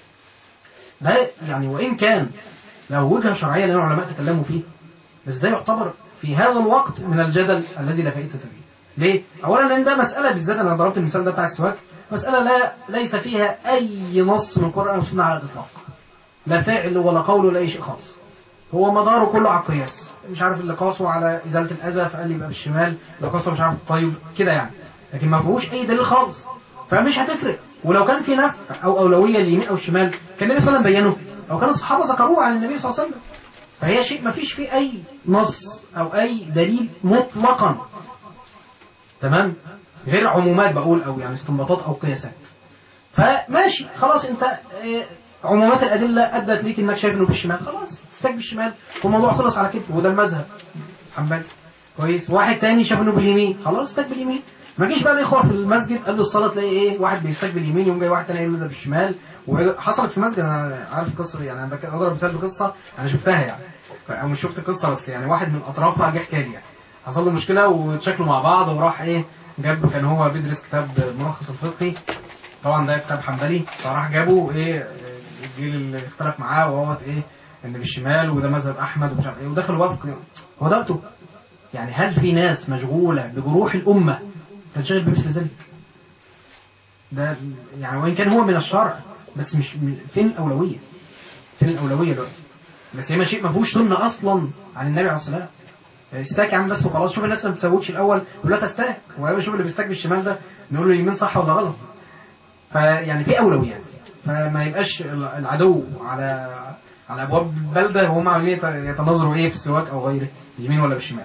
ده يعني وان كان له وجهه شرعيه لان العلماء تكلموا فيه بس ده يعتبر في هذا الوقت من الجدل الذي لا فائده فيه ليه؟ اولا لان ده مساله بالذات انا ضربت المثال ده بتاع السواك مساله لا ليس فيها اي نص من القران او السنه على الاطلاق لا فاعل ولا قول ولا اي شيء خالص هو مداره كله على القياس مش عارف اللي قاسه على ازاله الاذى فقال لي يبقى بالشمال اللي قاسه مش عارف الطيب كده يعني لكن ما فيهوش اي دليل خالص فمش هتفرق ولو كان في نفع او اولويه اليمين او الشمال كان النبي صلى الله عليه وسلم بينه او كان الصحابه ذكروه عن النبي صلى الله عليه وسلم فهي شيء ما فيش فيه اي نص او اي دليل مطلقا تمام غير عمومات بقول او يعني استنباطات او قياسات فماشي خلاص انت آه، عمومات الادله ادت ليك انك شايف انه بالشمال خلاص استك بالشمال والموضوع خلص على كده وده المذهب حنبلي كويس واحد تاني شاف انه باليمين خلاص استك باليمين ما جيش بقى الاخوه في المسجد قبل الصلاه تلاقي ايه واحد بيستك باليمين يقوم جاي واحد تاني يقول له ده بالشمال وحصلت في مسجد انا عارف قصه يعني انا بك- اضرب مثال بقصه انا شفتها يعني ف- او مش شفت قصه بس يعني واحد من اطرافها جه حكى لي يعني حصل له مشكله واتشكلوا مع بعض وراح ايه جاب كان هو بيدرس كتاب ملخص الفقهي طبعا ده كتاب حنبلي فراح جابه ايه الجيل اللي اختلف معاه وهوت ايه ان بالشمال وده مذهب احمد ومش عارف ايه ودخلوا بقى في هو ده وقته يعني هل في ناس مشغوله بجروح الامه تنشغل بمثل ذلك؟ ده يعني وان كان هو من الشرع بس مش من- فين الاولويه؟ فين الاولويه دلوقتي؟ بس هي شيء ما فيهوش سنه اصلا عن النبي عليه الصلاه والسلام استاك يا عم بس وخلاص شوف الناس ما بتسوتش الاول يقول لا تستاك ويا شوف اللي بيستاك بالشمال ده نقول له يمين صح ولا غلط فيعني في اولويات فما يبقاش العدو على على ابواب البلده وهم عاملين يت- يتناظروا ايه في السواك او غيره اليمين ولا بالشمال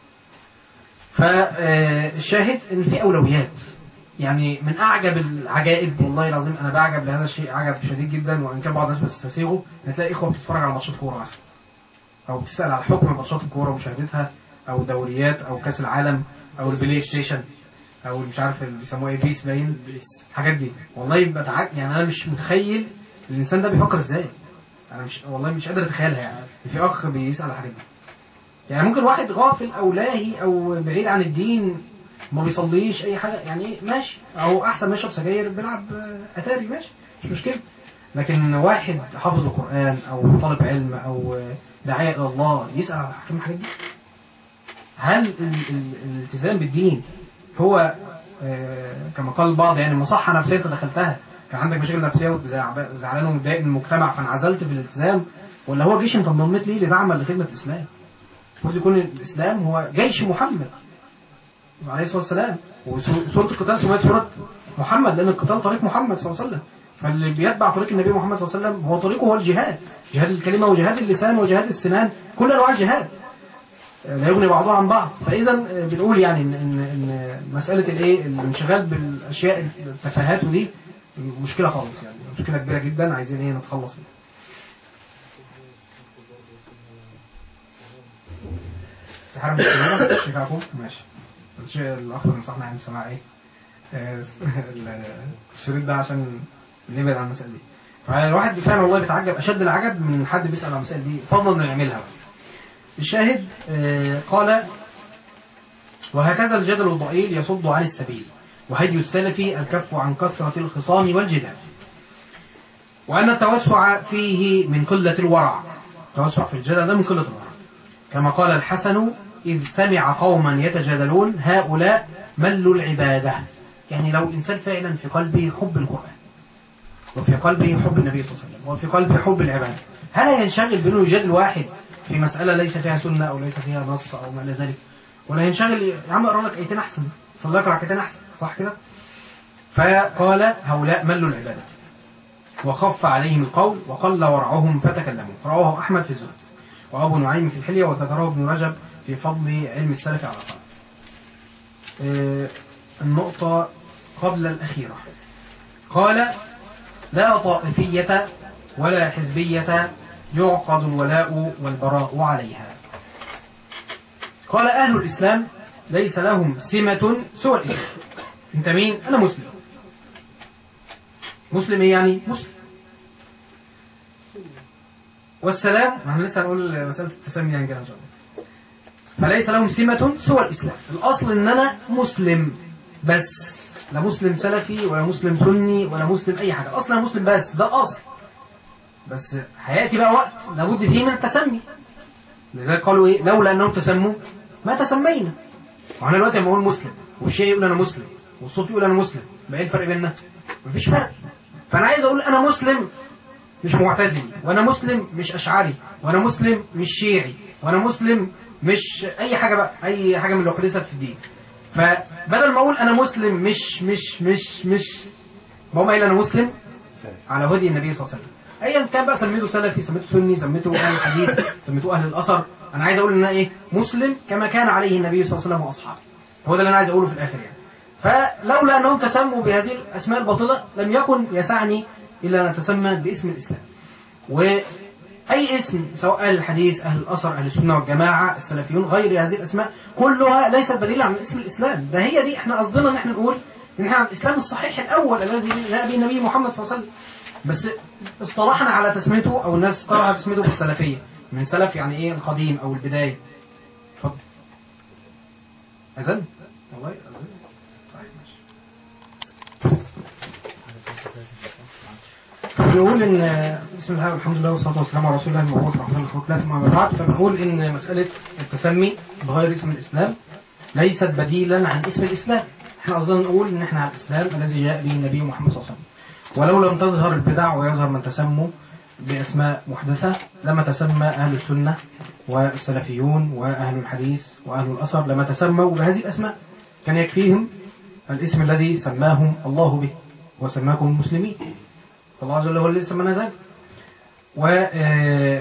فالشاهد ان في اولويات يعني من اعجب العجائب والله العظيم انا بعجب لهذا الشيء عجب شديد جدا وان كان بعض الناس بتستسيغه هتلاقي اخوه بتتفرج على ماتشات كوره مثلا او بتسال على حكم ماتشات الكوره ومشاهدتها او دوريات او كاس العالم او البلاي ستيشن او مش عارف اللي بيسموها ايه بيس باين الحاجات دي والله بتعج يعني انا مش متخيل الانسان ده بيفكر ازاي انا مش والله مش قادر اتخيلها يعني في اخ بيسال على الحاجات دي يعني ممكن واحد غافل او لاهي او بعيد عن الدين ما بيصليش اي حاجه يعني إيه؟ ماشي او احسن ما يشرب سجاير بيلعب آه، اتاري ماشي مش مشكله لكن واحد حافظ القران او طالب علم او آه، داعيه الى الله يسال على احكام الحاجات دي هل ال- ال- الالتزام بالدين هو آه، كما قال البعض يعني مصحة نفسية انت دخلتها كان عندك مشاكل نفسية وزعلان ومتضايق من المجتمع فانعزلت في الالتزام ولا هو جيش انت انضميت ليه لتعمل لخدمة الإسلام المفروض يكون الإسلام هو جيش محمد عليه الصلاة والسلام وسورة القتال سميت سورة محمد لأن القتال طريق محمد صلى الله عليه وسلم فاللي بيتبع طريق النبي محمد صلى الله عليه وسلم هو طريقه هو الجهاد جهاد الكلمة وجهاد اللسان وجهاد السنان كل أنواع الجهاد لا يغني بعضها عن بعض فاذا بنقول يعني ان ان, إن مساله الايه الانشغال بالاشياء التفاهات ودي مشكله خالص يعني مشكله كبيره جدا عايزين ايه نتخلص منها السحاره مش كبيره شايفاكم ماشي الشيء الاخر نصحنا يعني بسماع ايه آه، ال- الشريط ده عشان نبعد عن المسائل دي فالواحد فعلا والله بيتعجب اشد العجب من حد بيسال عن المسائل دي فضلا انه يعملها بقى. الشاهد آه، قال وهكذا الجدل الضئيل يصد عن السبيل وهدي السلف الكف عن كثرة الخصام والجدال وأن التوسع فيه من قلة الورع التوسع في الجدل ده من قلة الورع كما قال الحسن إذ سمع قوما يتجادلون هؤلاء ملوا العبادة يعني لو إنسان فعلا في قلبه حب القرآن وفي قلبه حب النبي صلى الله عليه وسلم وفي قلبه حب العبادة هل ينشغل بأنه يجادل واحد في مسألة ليس فيها سنة أو ليس فيها نص أو ما إلى ذلك ولا ينشغل يا عم اقرا لك ايتين احسن صلي لك ركعتين احسن صح كده فقال هؤلاء ملوا العبادة وخف عليهم القول وقل ورعهم فتكلموا رواه أحمد في الزهد وأبو نعيم في الحلية وذكره ابن رجب في فضل علم السلف على القلب آه، النقطة قبل الأخيرة قال لا طائفية ولا حزبية يعقد الولاء والبراء عليها قال أهل الإسلام ليس لهم سمة سوى الإسلام أنت مين؟ أنا مسلم مسلم إيه يعني؟ مسلم والسلام احنا لسه هنقول مسألة التسمي يعني كده إن شاء الله فليس لهم سمة سوى الإسلام الأصل إن أنا مسلم بس لا مسلم سلفي ولا مسلم سني ولا مسلم أي حاجة أصلا مسلم بس ده أصل بس هيأتي بقى وقت لابد فيه من التسمي لذلك قالوا إيه لولا أنهم تسموا ما تسمينا وأنا دلوقتي لما أقول مسلم والشيء يقول أنا مسلم والصوت يقول أنا مسلم بقى إيه الفرق بيننا؟ مفيش فرق فأنا عايز أقول أنا مسلم مش معتزلي وانا مسلم مش اشعري وانا مسلم مش شيعي وانا مسلم مش اي حاجه بقى اي حاجه من اللي حدثت في الدين فبدل ما اقول انا مسلم مش مش مش مش بقوم قايل انا مسلم على هدي النبي صلى الله عليه وسلم ايا كان بقى سميته سلفي سميته سني سميته اهل الحديث سميته اهل الاثر انا عايز اقول ان انا ايه مسلم كما كان عليه النبي صلى الله عليه وسلم واصحابه هو ده اللي انا عايز اقوله في الاخر يعني فلولا انهم تسموا بهذه الاسماء الباطله لم يكن يسعني الا ان اتسمى باسم الاسلام واي اسم سواء اهل الحديث اهل الاثر اهل السنه والجماعه السلفيون غير هذه الاسماء كلها ليست بديله عن اسم الاسلام ده هي دي احنا قصدنا ان احنا نقول ان احنا عن الاسلام الصحيح الاول الذي جاء به النبي محمد صلى الله عليه وسلم بس اصطلحنا على تسميته او الناس اصطلحوا على تسميته بالسلفيه من سلف يعني ايه القديم او البدايه اتفضل اذن والله اذن طيب ماشي بنقول ان بسم الله والحمد لله والصلاه والسلام على رسول الله المبعوث رحمه الله لا ثم أما بعد فبنقول ان مساله التسمي بغير اسم الاسلام ليست بديلا عن اسم الاسلام احنا قصدنا نقول ان احنا على الاسلام الذي جاء به النبي محمد صلى الله عليه وسلم ولو لم تظهر البدع ويظهر من تسموا باسماء محدثه لما تسمى اهل السنه والسلفيون واهل الحديث واهل الاثر لما تسموا بهذه الاسماء كان يكفيهم الاسم الذي سماهم الله به وسماكم المسلمين فالله عز وجل هو الذي سمانا ذلك و آه،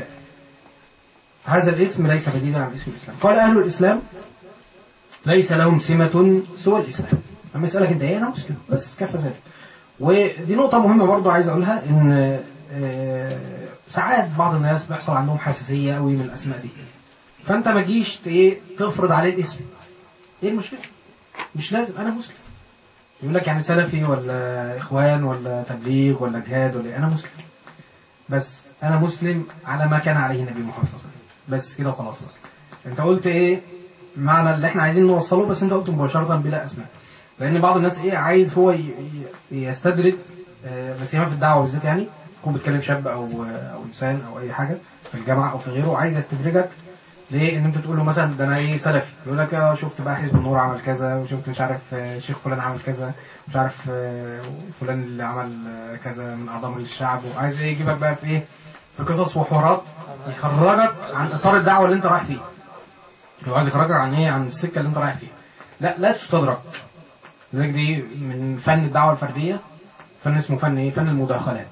هذا الاسم ليس بديلا عن اسم الاسلام قال اهل الاسلام ليس لهم سمة سوى الاسلام اما يسألك انت ايه انا مسلم بس كفى ذلك ودي نقطة مهمة برضو عايز اقولها ان آه، ساعات بعض الناس بيحصل عندهم حساسية قوي من الاسماء دي فانت ما تجيش ت- ايه تفرض عليه الاسم ايه المشكلة مش لازم انا مسلم يقول لك يعني سلفي ولا اخوان ولا تبليغ ولا جهاد ولا إيه؟ انا مسلم بس انا مسلم على ما كان عليه النبي محمد صلى الله عليه وسلم بس كده وخلاص بقى انت قلت ايه معنى اللي احنا عايزين نوصله بس انت قلت مباشره بلا اسماء لان بعض الناس ايه عايز هو ي- ي- يستدرج آه، بس في الدعوه بالذات يعني يكون بيتكلم شاب او او انسان او اي حاجه في الجامعه او في غيره عايز يستدرجك ليه ان انت تقول له مثلا ده انا ايه سلفي يقول لك اه شفت بقى حزب النور عمل كذا وشفت مش عارف آه، شيخ فلان عمل كذا مش عارف آه، فلان اللي عمل آه، كذا من اعضاء مجلس الشعب وعايز ايه يجيبك بقى في ايه في قصص وحوارات يخرجك عن اطار الدعوه اللي انت رايح فيه هو عايز يخرجك عن ايه عن السكه اللي انت رايح فيها لا لا تستدرك لذلك دي من فن الدعوه الفرديه فن اسمه فن ايه فن المداخلات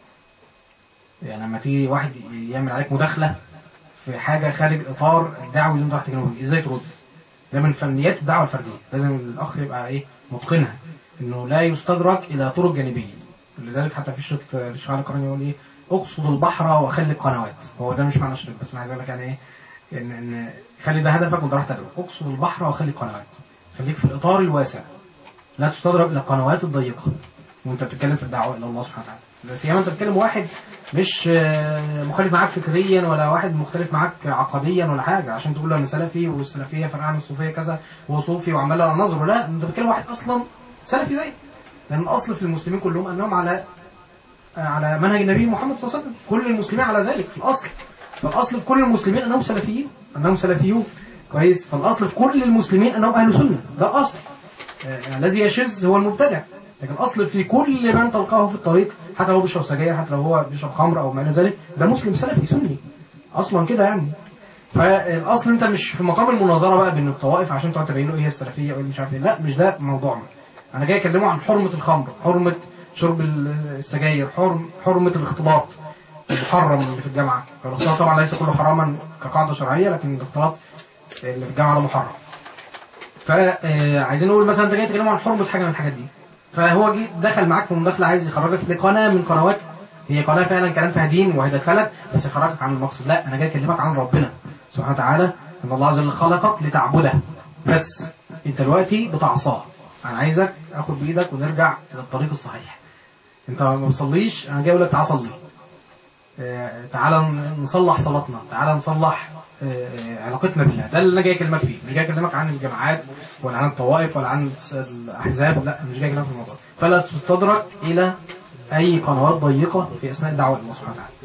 يعني لما تيجي واحد يعمل عليك مداخله في حاجه خارج اطار الدعوه اللي انت رايح تتكلم فيه ازاي ترد ده من فنيات الدعوه الفرديه لازم الاخ يبقى ايه متقنها انه لا يستدرك الى طرق جانبيه لذلك حتى في شريط الشعر القرآني يقول ايه اقصد البحر وخلي قنوات هو ده مش معنى الشريط بس انا عايز اقول لك يعني ايه ان ان خلي ده هدفك وانت رايح تدعو اقصد البحر وخلي قنوات خليك في الاطار الواسع لا تستدرك الى القنوات الضيقه وانت بتتكلم في الدعوه الى الله سبحانه وتعالى لا سيما انت بتتكلم واحد مش آه، مختلف معاك فكريا ولا واحد مختلف معاك عقديا ولا حاجه عشان تقول له انا سلفي والسلفيه فرقعه من الصوفيه كذا وهو صوفي وعمال انظره لا انت بتتكلم واحد اصلا سلفي زيك لان الاصل في المسلمين كلهم انهم على على منهج النبي محمد صلى الله عليه وسلم كل المسلمين على ذلك في الاصل فالاصل في كل المسلمين انهم سلفيين انهم سلفيون كويس فالاصل في كل المسلمين انهم اهل سنه ده الاصل آه، الذي يشذ هو المبتدع لكن الاصل في كل من تلقاه في الطريق حتى لو بيشرب سجاير حتى لو هو بيشرب خمر او ما الى ذلك ده مسلم سلفي سني اصلا كده يعني فالاصل انت مش في مقام المناظره بقى بين الطوائف عشان تقعد تبين له ايه هي السلفيه او مش عارف ايه لا مش ده موضوعنا انا جاي اكلمه عن حرمه الخمر حرمه شرب السجاير حرم حرمه الاختلاط المحرم اللي في الجامعه الاختلاط طبعا ليس كله حراما كقاعده شرعيه لكن الاختلاط اللي في الجامعه ده محرم فعايزين نقول مثلا انت جاي تكلمه عن حرمه حاجه من الحاجات دي فهو جه دخل معاك في مداخله عايز يخرجك لقناه من قنوات هي قناه فعلا كلام فيها دين وهيدخلك بس يخرجك عن المقصد لا انا جاي اكلمك عن ربنا سبحانه وتعالى ان الله عز وجل خلقك لتعبده بس انت دلوقتي بتعصاه انا عايزك اخد بايدك ونرجع الى الطريق الصحيح انت ما بتصليش انا جاي اقول لك تعالى صلي آه، تعالى نصلح صلاتنا تعالى نصلح آه، آه، علاقتنا بالله ده اللي انا جاي اكلمك فيه مش جاي اكلمك عن الجماعات ولا عن الطوائف ولا عن الاحزاب لا مش جاي اكلمك في الموضوع فلا تستدرك الى اي قنوات ضيقه في اثناء الدعوه الى الله سبحانه وتعالى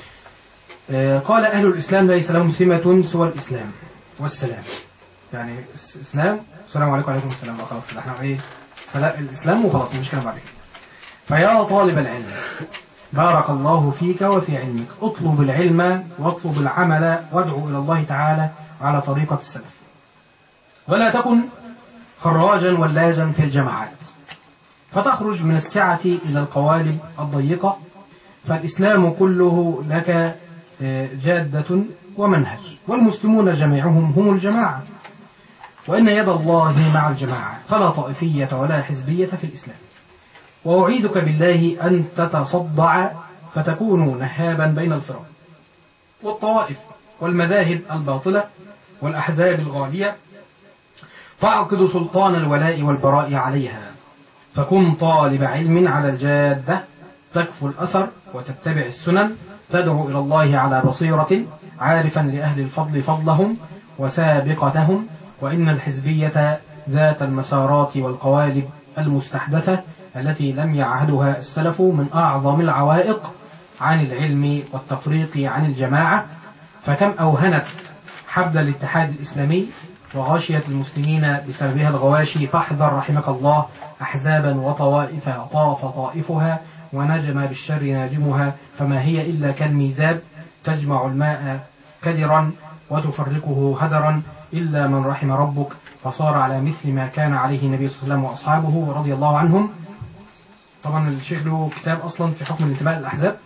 آه، قال اهل الاسلام ليس لهم سمه سوى الاسلام والسلام يعني الس- اسلام السلام عليكم وعليكم السلام بقى خلاص كده احنا ايه سلا- الاسلام وخلاص مش كلام بعد كده فيا طالب العلم بارك الله فيك وفي علمك اطلب العلم واطلب العمل وادعو إلى الله تعالى على طريقة السلف ولا تكن خراجا ولاجا في الجماعات فتخرج من السعة إلى القوالب الضيقة فالإسلام كله لك آه، جادة ومنهج والمسلمون جميعهم هم الجماعة وإن يد الله مع الجماعة فلا طائفية ولا حزبية في الإسلام وأعيدك بالله أن تتصدع فتكون نهابا بين الفرق والطوائف والمذاهب الباطلة والأحزاب الغالية فاعقد سلطان الولاء والبراء عليها فكن طالب علم على الجادة تكفو الأثر وتتبع السنن تدعو إلى الله على بصيرة عارفا لأهل الفضل فضلهم وسابقتهم وإن الحزبية ذات المسارات والقوالب المستحدثة التي لم يعهدها السلف من أعظم العوائق عن العلم والتفريق عن الجماعة فكم أوهنت حبل الاتحاد الإسلامي وغاشيت المسلمين بسببها الغواشي فاحذر رحمك الله أحزابا وطوائف طاف طائفها ونجم بالشر ناجمها فما هي إلا كالميزاب تجمع الماء كدرا وتفرقه هدرا إلا من رحم ربك فصار على مثل ما كان عليه النبي صلى الله عليه وسلم وأصحابه رضي الله عنهم طبعا الشيخ له كتاب أصلا في حكم الانتماء للأحزاب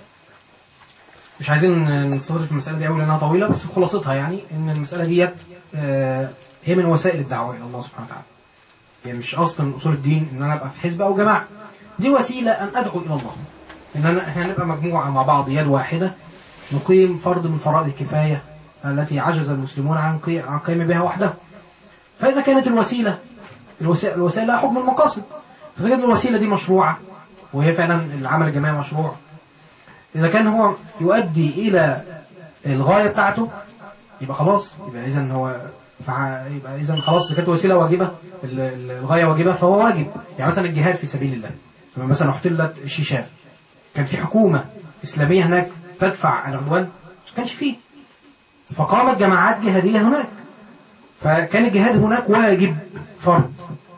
مش عايزين نستغرق المسألة دي أوي لأنها طويلة بس خلاصتها يعني إن المسألة ديت آه، هي من وسائل الدعوة إلى الله سبحانه وتعالى هي مش أصلا من أصول الدين إن أنا أبقى في حزب أو جماعة دي وسيلة أن أدعو إلى الله إن أنا إحنا نبقى مجموعة مع بعض يد واحدة نقيم فرض من فرائض الكفاية التي عجز المسلمون عن قي- عن قيام بها وحده فإذا كانت الوسيلة الوسائل, الوسائل لها حكم المقاصد فإذا كانت الوسيلة دي مشروعة وهي فعلا العمل الجماعي مشروع إذا كان هو يؤدي إلى الغاية بتاعته يبقى خلاص يبقى إذا هو فع- يبقى إذا خلاص إذا كانت وسيلة واجبة ال- ال- الغاية واجبة فهو واجب يعني مثلا الجهاد في سبيل الله لما مثلا احتلت الشيشان كان في حكومة إسلامية هناك تدفع العدوان ما كانش فيه فقامت جماعات جهادية هناك فكان الجهاد هناك واجب فرض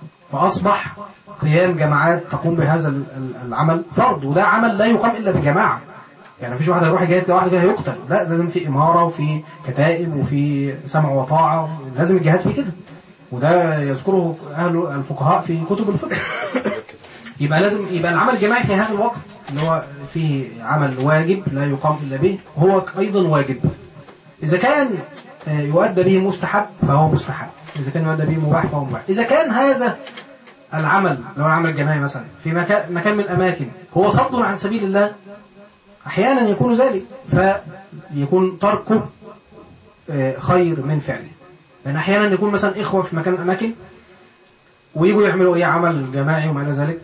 فأصبح قيام جماعات تقوم بهذا ال- ال- العمل فرض وده عمل لا يقام إلا بجماعة يعني مفيش واحد هيروح يجاهد لوحده كده هيقتل لا لازم في إمارة وفي كتائب وفي سمع وطاعة لازم الجهاد فيه كده وده يذكره أهل الفقهاء في كتب الفقه يبقى لازم يبقى العمل الجماعي في هذا الوقت اللي هو فيه عمل واجب لا يقام إلا به هو أيضا واجب إذا كان آه، يؤدى به مستحب فهو مستحب إذا كان يؤدى به مباح فهو مباح إذا كان هذا العمل لو العمل الجماعي مثلا في مكان مكان من الأماكن هو صد عن سبيل الله أحيانا يكون ذلك فيكون تركه آه، خير من فعله لأن أحيانا يكون مثلا إخوة في مكان من الأماكن ويجوا يعملوا ايه عمل جماعي وما الى ذلك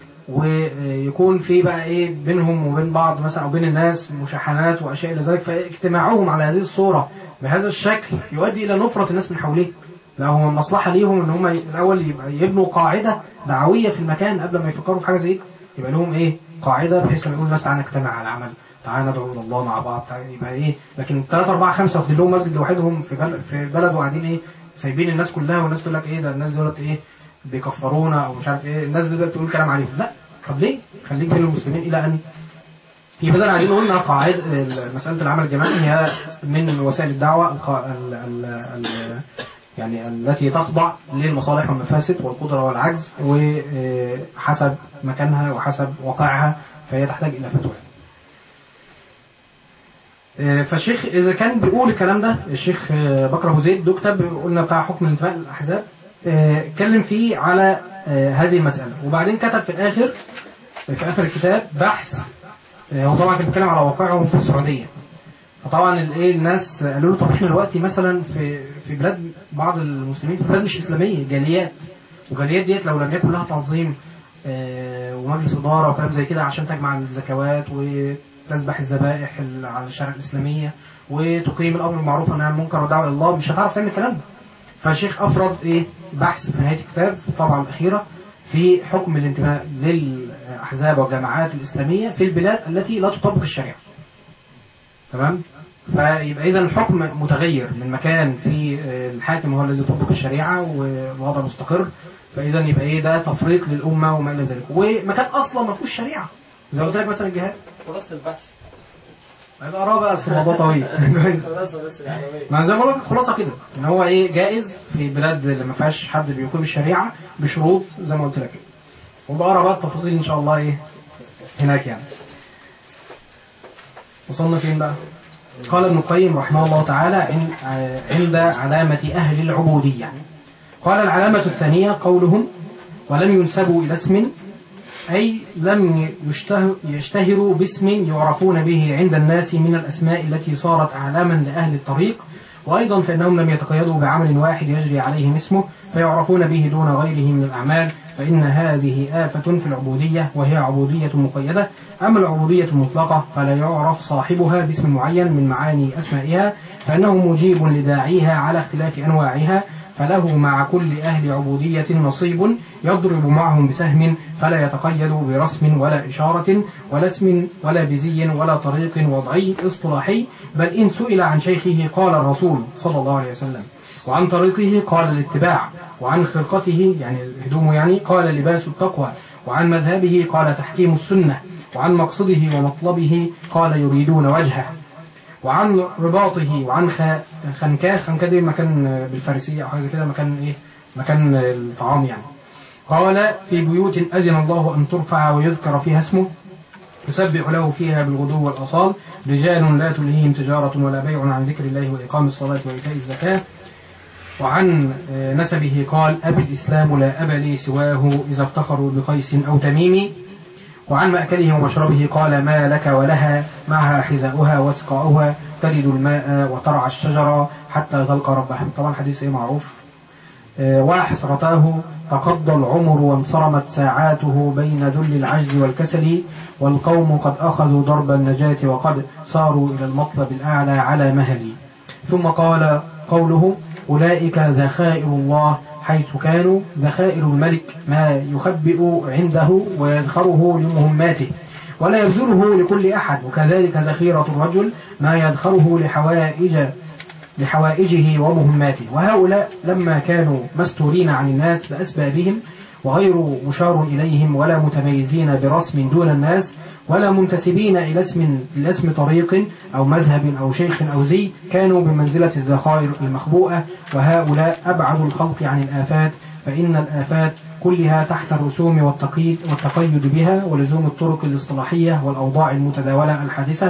ويكون في بقى ايه بينهم وبين بعض مثلا او بين الناس مشاحنات واشياء الى ذلك فاجتماعهم على هذه الصوره بهذا الشكل يؤدي الى نفره الناس من حوله لا هو المصلحه ليهم ان هم الاول يبقى يبنوا قاعده دعويه في المكان قبل ما يفكروا في حاجه زي دي يبقى لهم ايه قاعده بحيث لما يقول الناس تعالى نجتمع على العمل تعالى ندعو الى الله مع بعض تعالى يبقى ايه لكن ثلاثة أربعة خمسة واخدين لهم مسجد لوحدهم في بلد في بلد وقاعدين ايه سايبين الناس كلها والناس تقول لك ايه ده الناس دولت ايه بيكفرونا او مش عارف ايه الناس دلوقتي تقول كلام عليهم لا طب ليه خليك بين المسلمين الى ان في بدل عايزين نقول انها قاعده مساله العمل الجماعي هي من وسائل الدعوه الق- ال ال ال يعني التي تخضع للمصالح والمفاسد والقدره والعجز وحسب مكانها وحسب واقعها فهي تحتاج الى فتوى. آه، فالشيخ اذا كان بيقول الكلام ده الشيخ آه، بكر ابو زيد ده كتاب قلنا بتاع حكم الانتماء للاحزاب آه، اتكلم فيه على آه، هذه المساله وبعدين كتب في الاخر في اخر الكتاب بحث آه، هو طبعا كان بيتكلم على واقعهم في السعوديه فطبعا الايه الناس قالوا له طب احنا دلوقتي مثلا في في بلاد بعض المسلمين في بلاد مش اسلاميه جاليات وجاليات ديت لو لم يكن لها تنظيم آه، ومجلس اداره وكلام زي كده عشان تجمع الزكوات وتذبح الذبائح ال- على الشريعه الاسلاميه وتقيم الامر بالمعروف والنهي عن المنكر والدعوه الى الله مش هتعرف تعمل الكلام ده فالشيخ افرض ايه بحث في نهايه الكتاب في الطبعه الاخيره في حكم الانتماء للاحزاب والجماعات الاسلاميه في البلاد التي لا تطبق الشريعه تمام فيبقى اذا الحكم متغير من مكان في آه، الحاكم هو الذي يطبق الشريعه والوضع مستقر فاذا يبقى ايه ده تفريق للامه وما الى ذلك ومكان اصلا ما فيهوش شريعه زي ما قلت لك مثلا الجهاد خلاصة البحث هيبقى اراء بقى في الموضوع طويل خلاصة بس العلوية ما زي ما بقول لك خلاصه كده ان هو ايه جائز في بلاد اللي ما فيهاش حد بيقيم الشريعه بشروط زي ما قلت لك كده وبقرا بقى التفاصيل ان شاء الله ايه هناك يعني وصلنا فين بقى قال ابن القيم رحمه الله تعالى عن- عند علامة أهل العبودية قال العلامة الثانية قولهم ولم ينسبوا إلى اسم أي لم يشته- يشتهروا باسم يعرفون به عند الناس من الأسماء التي صارت أعلاما لأهل الطريق وأيضا فإنهم لم يتقيدوا بعمل واحد يجري عليهم اسمه فيعرفون به دون غيره من الأعمال فإن هذه آفة في العبودية وهي عبودية مقيدة أما العبودية المطلقة فلا يعرف صاحبها باسم معين من معاني أسمائها فإنه مجيب لداعيها على اختلاف أنواعها فله مع كل أهل عبودية نصيب يضرب معهم بسهم فلا يتقيد برسم ولا إشارة ولا اسم ولا بزي ولا طريق وضعي اصطلاحي بل إن سئل عن شيخه قال الرسول صلى الله عليه وسلم وعن طريقه قال الاتباع وعن خرقته يعني هدومه يعني قال لباس التقوى وعن مذهبه قال تحكيم السنة وعن مقصده ومطلبه قال يريدون وجهه وعن رباطه وعن خ- خنكاه خنكاه دي مكان بالفارسية أو حاجة زي كده مكان إيه مكان الطعام يعني قال في بيوت أذن الله أن ترفع ويذكر فيها اسمه يسبح له فيها بالغدو والأصال رجال لا تلهيهم تجارة ولا بيع عن ذكر الله وإقام الصلاة وإيتاء الزكاة وعن آه، نسبه قال أبي الإسلام لا أب لي سواه إذا افتخروا بقيس أو تميم وعن مأكله ومشربه قال ما لك ولها معها حذاؤها وسقاؤها تلد الماء وترعى الشجرة حتى تلقى ربها طبعا حديث ايه معروف آه، وحسرتاه تقضى العمر وانصرمت ساعاته بين ذل العجز والكسل والقوم قد أخذوا درب النجاة وقد صاروا إلى المطلب الأعلى على مهل ثم قال قوله أولئك ذخائر الله حيث كانوا ذخائر الملك ما يخبئ عنده ويذخره لمهماته ولا يبذله لكل أحد وكذلك ذخيرة الرجل ما يذخره لحوائج لحوائجه ومهماته وهؤلاء لما كانوا مستورين عن الناس بأسبابهم وغير مشار إليهم ولا متميزين برسم دون الناس ولا منتسبين إلى اسم إلى اسم طريق أو مذهب أو شيخ أو زي كانوا بمنزلة الذخائر المخبوءة وهؤلاء أبعد الخلق عن الآفات فإن الآفات كلها تحت الرسوم والتقييد والتقيد بها ولزوم الطرق الاصطلاحية والأوضاع المتداولة الحادثة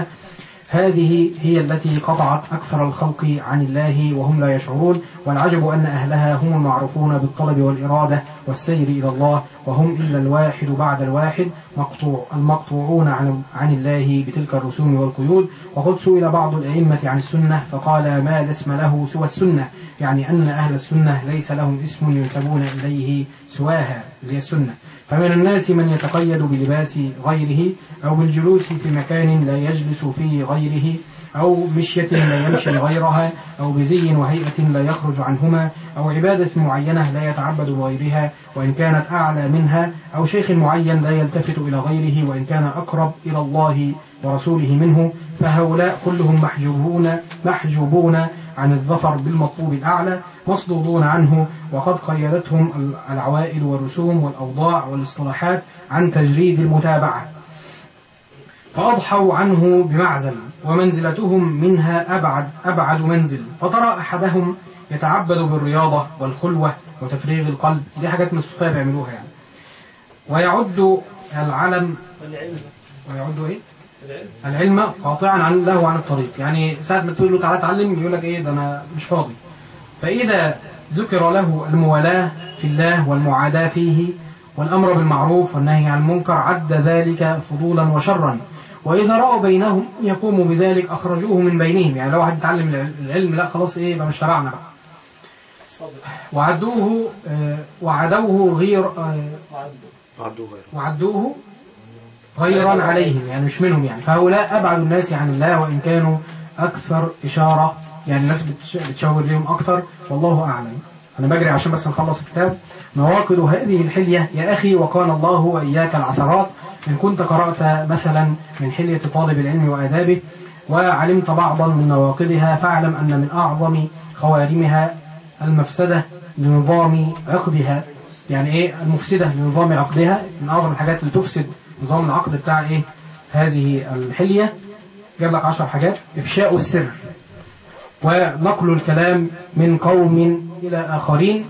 هذه هي التي قطعت أكثر الخلق عن الله وهم لا يشعرون والعجب أن أهلها هم المعروفون بالطلب والإرادة والسير إلى الله وهم إلا الواحد بعد الواحد مقطوع المقطوعون عن, عن الله بتلك الرسوم والقيود وقد سئل بعض الأئمة عن السنة فقال ما لا اسم له سوى السنة يعني أن أهل السنة ليس لهم اسم ينسبون إليه سواها اللي هي السنة فمن الناس من يتقيد بلباس غيره أو بالجلوس في مكان لا يجلس فيه غيره أو مشية لا يمشي غيرها أو بزي وهيئة لا يخرج عنهما أو عبادة معينة لا يتعبد بغيرها وإن كانت أعلى منها أو شيخ معين لا يلتفت إلى غيره وإن كان أقرب إلى الله ورسوله منه فهؤلاء كلهم محجوبون محجوبون عن الظفر بالمطلوب الأعلى مصدودون عنه وقد قيدتهم العوائل والرسوم والأوضاع والاصطلاحات عن تجريد المتابعة فأضحوا عنه بمعزل ومنزلتهم منها أبعد أبعد منزل فترى أحدهم يتعبد بالرياضة والخلوة وتفريغ القلب دي حاجات من الصوفية بيعملوها يعني ويعد العلم العلم ويعد إيه؟ العلم العلم قاطعا عن له عن الطريق يعني ساعة ما تقول له تعالى اتعلم يقول لك ايه ده انا مش فاضي فإذا ذكر له الموالاة في الله والمعاداة فيه والأمر بالمعروف والنهي عن المنكر عد ذلك فضولا وشرا وإذا رأوا بينهم يقوموا بذلك أخرجوه من بينهم يعني لو واحد اتعلم العلم لا خلاص ايه يبقى مش تبعنا بقى صادق وعدوه آه، وعدوه غير آه، وعبده عدو غير وعدوه غيرا عليهم يعني مش منهم يعني فهؤلاء أبعد الناس عن الله وإن كانوا أكثر إشارة يعني الناس بتش- بتشاور ليهم أكثر والله أعلم أنا بجري عشان بس نخلص الكتاب نواقض هذه الحلية يا أخي وقال الله وإياك العثرات إن كنت قرأت مثلا من حلية طالب العلم وآدابه وعلمت بعضا من نواقضها فاعلم أن من أعظم خوارمها المفسدة لنظام عقدها يعني ايه المفسدة لنظام عقدها من أعظم الحاجات اللي تفسد نظام العقد بتاع ايه هذه الحلية جاب لك عشر حاجات إفشاء السر ونقل الكلام من قوم إلى آخرين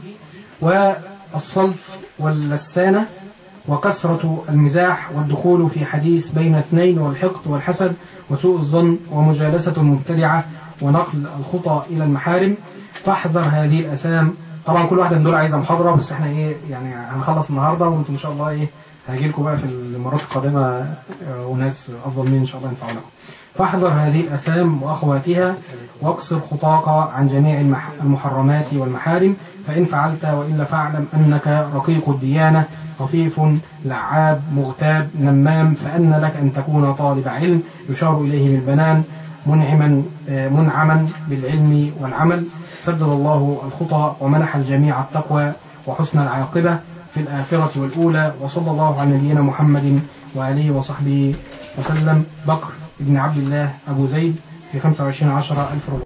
والصلف واللسانة وكثرة المزاح والدخول في حديث بين اثنين والحقد والحسد وسوء الظن ومجالسة المبتدعة ونقل الخطى إلى المحارم فاحذر هذه الأسام طبعا كل واحدة من دول عايزة محاضرة بس احنا ايه يعني هنخلص النهاردة وانتم ان شاء الله ايه هاجي لكم بقى في المرات القادمة آه، وناس أفضل مني إن شاء الله ينفعوا لكم فاحذر هذه الأسام وأخواتها واقصر خطاك عن جميع المح- المحرمات والمحارم فإن فعلت وإلا فاعلم أنك رقيق الديانة لطيف لعاب مغتاب نمام فأن لك أن تكون طالب علم يشار إليه بالبنان منعما آه، منعما بالعلم والعمل سدد الله الخطى ومنح الجميع التقوى وحسن العاقبة في الآخرة والأولى وصلى الله على نبينا محمد وآله وصحبه وسلم بكر بن عبد الله أبو زيد في 25 10 1400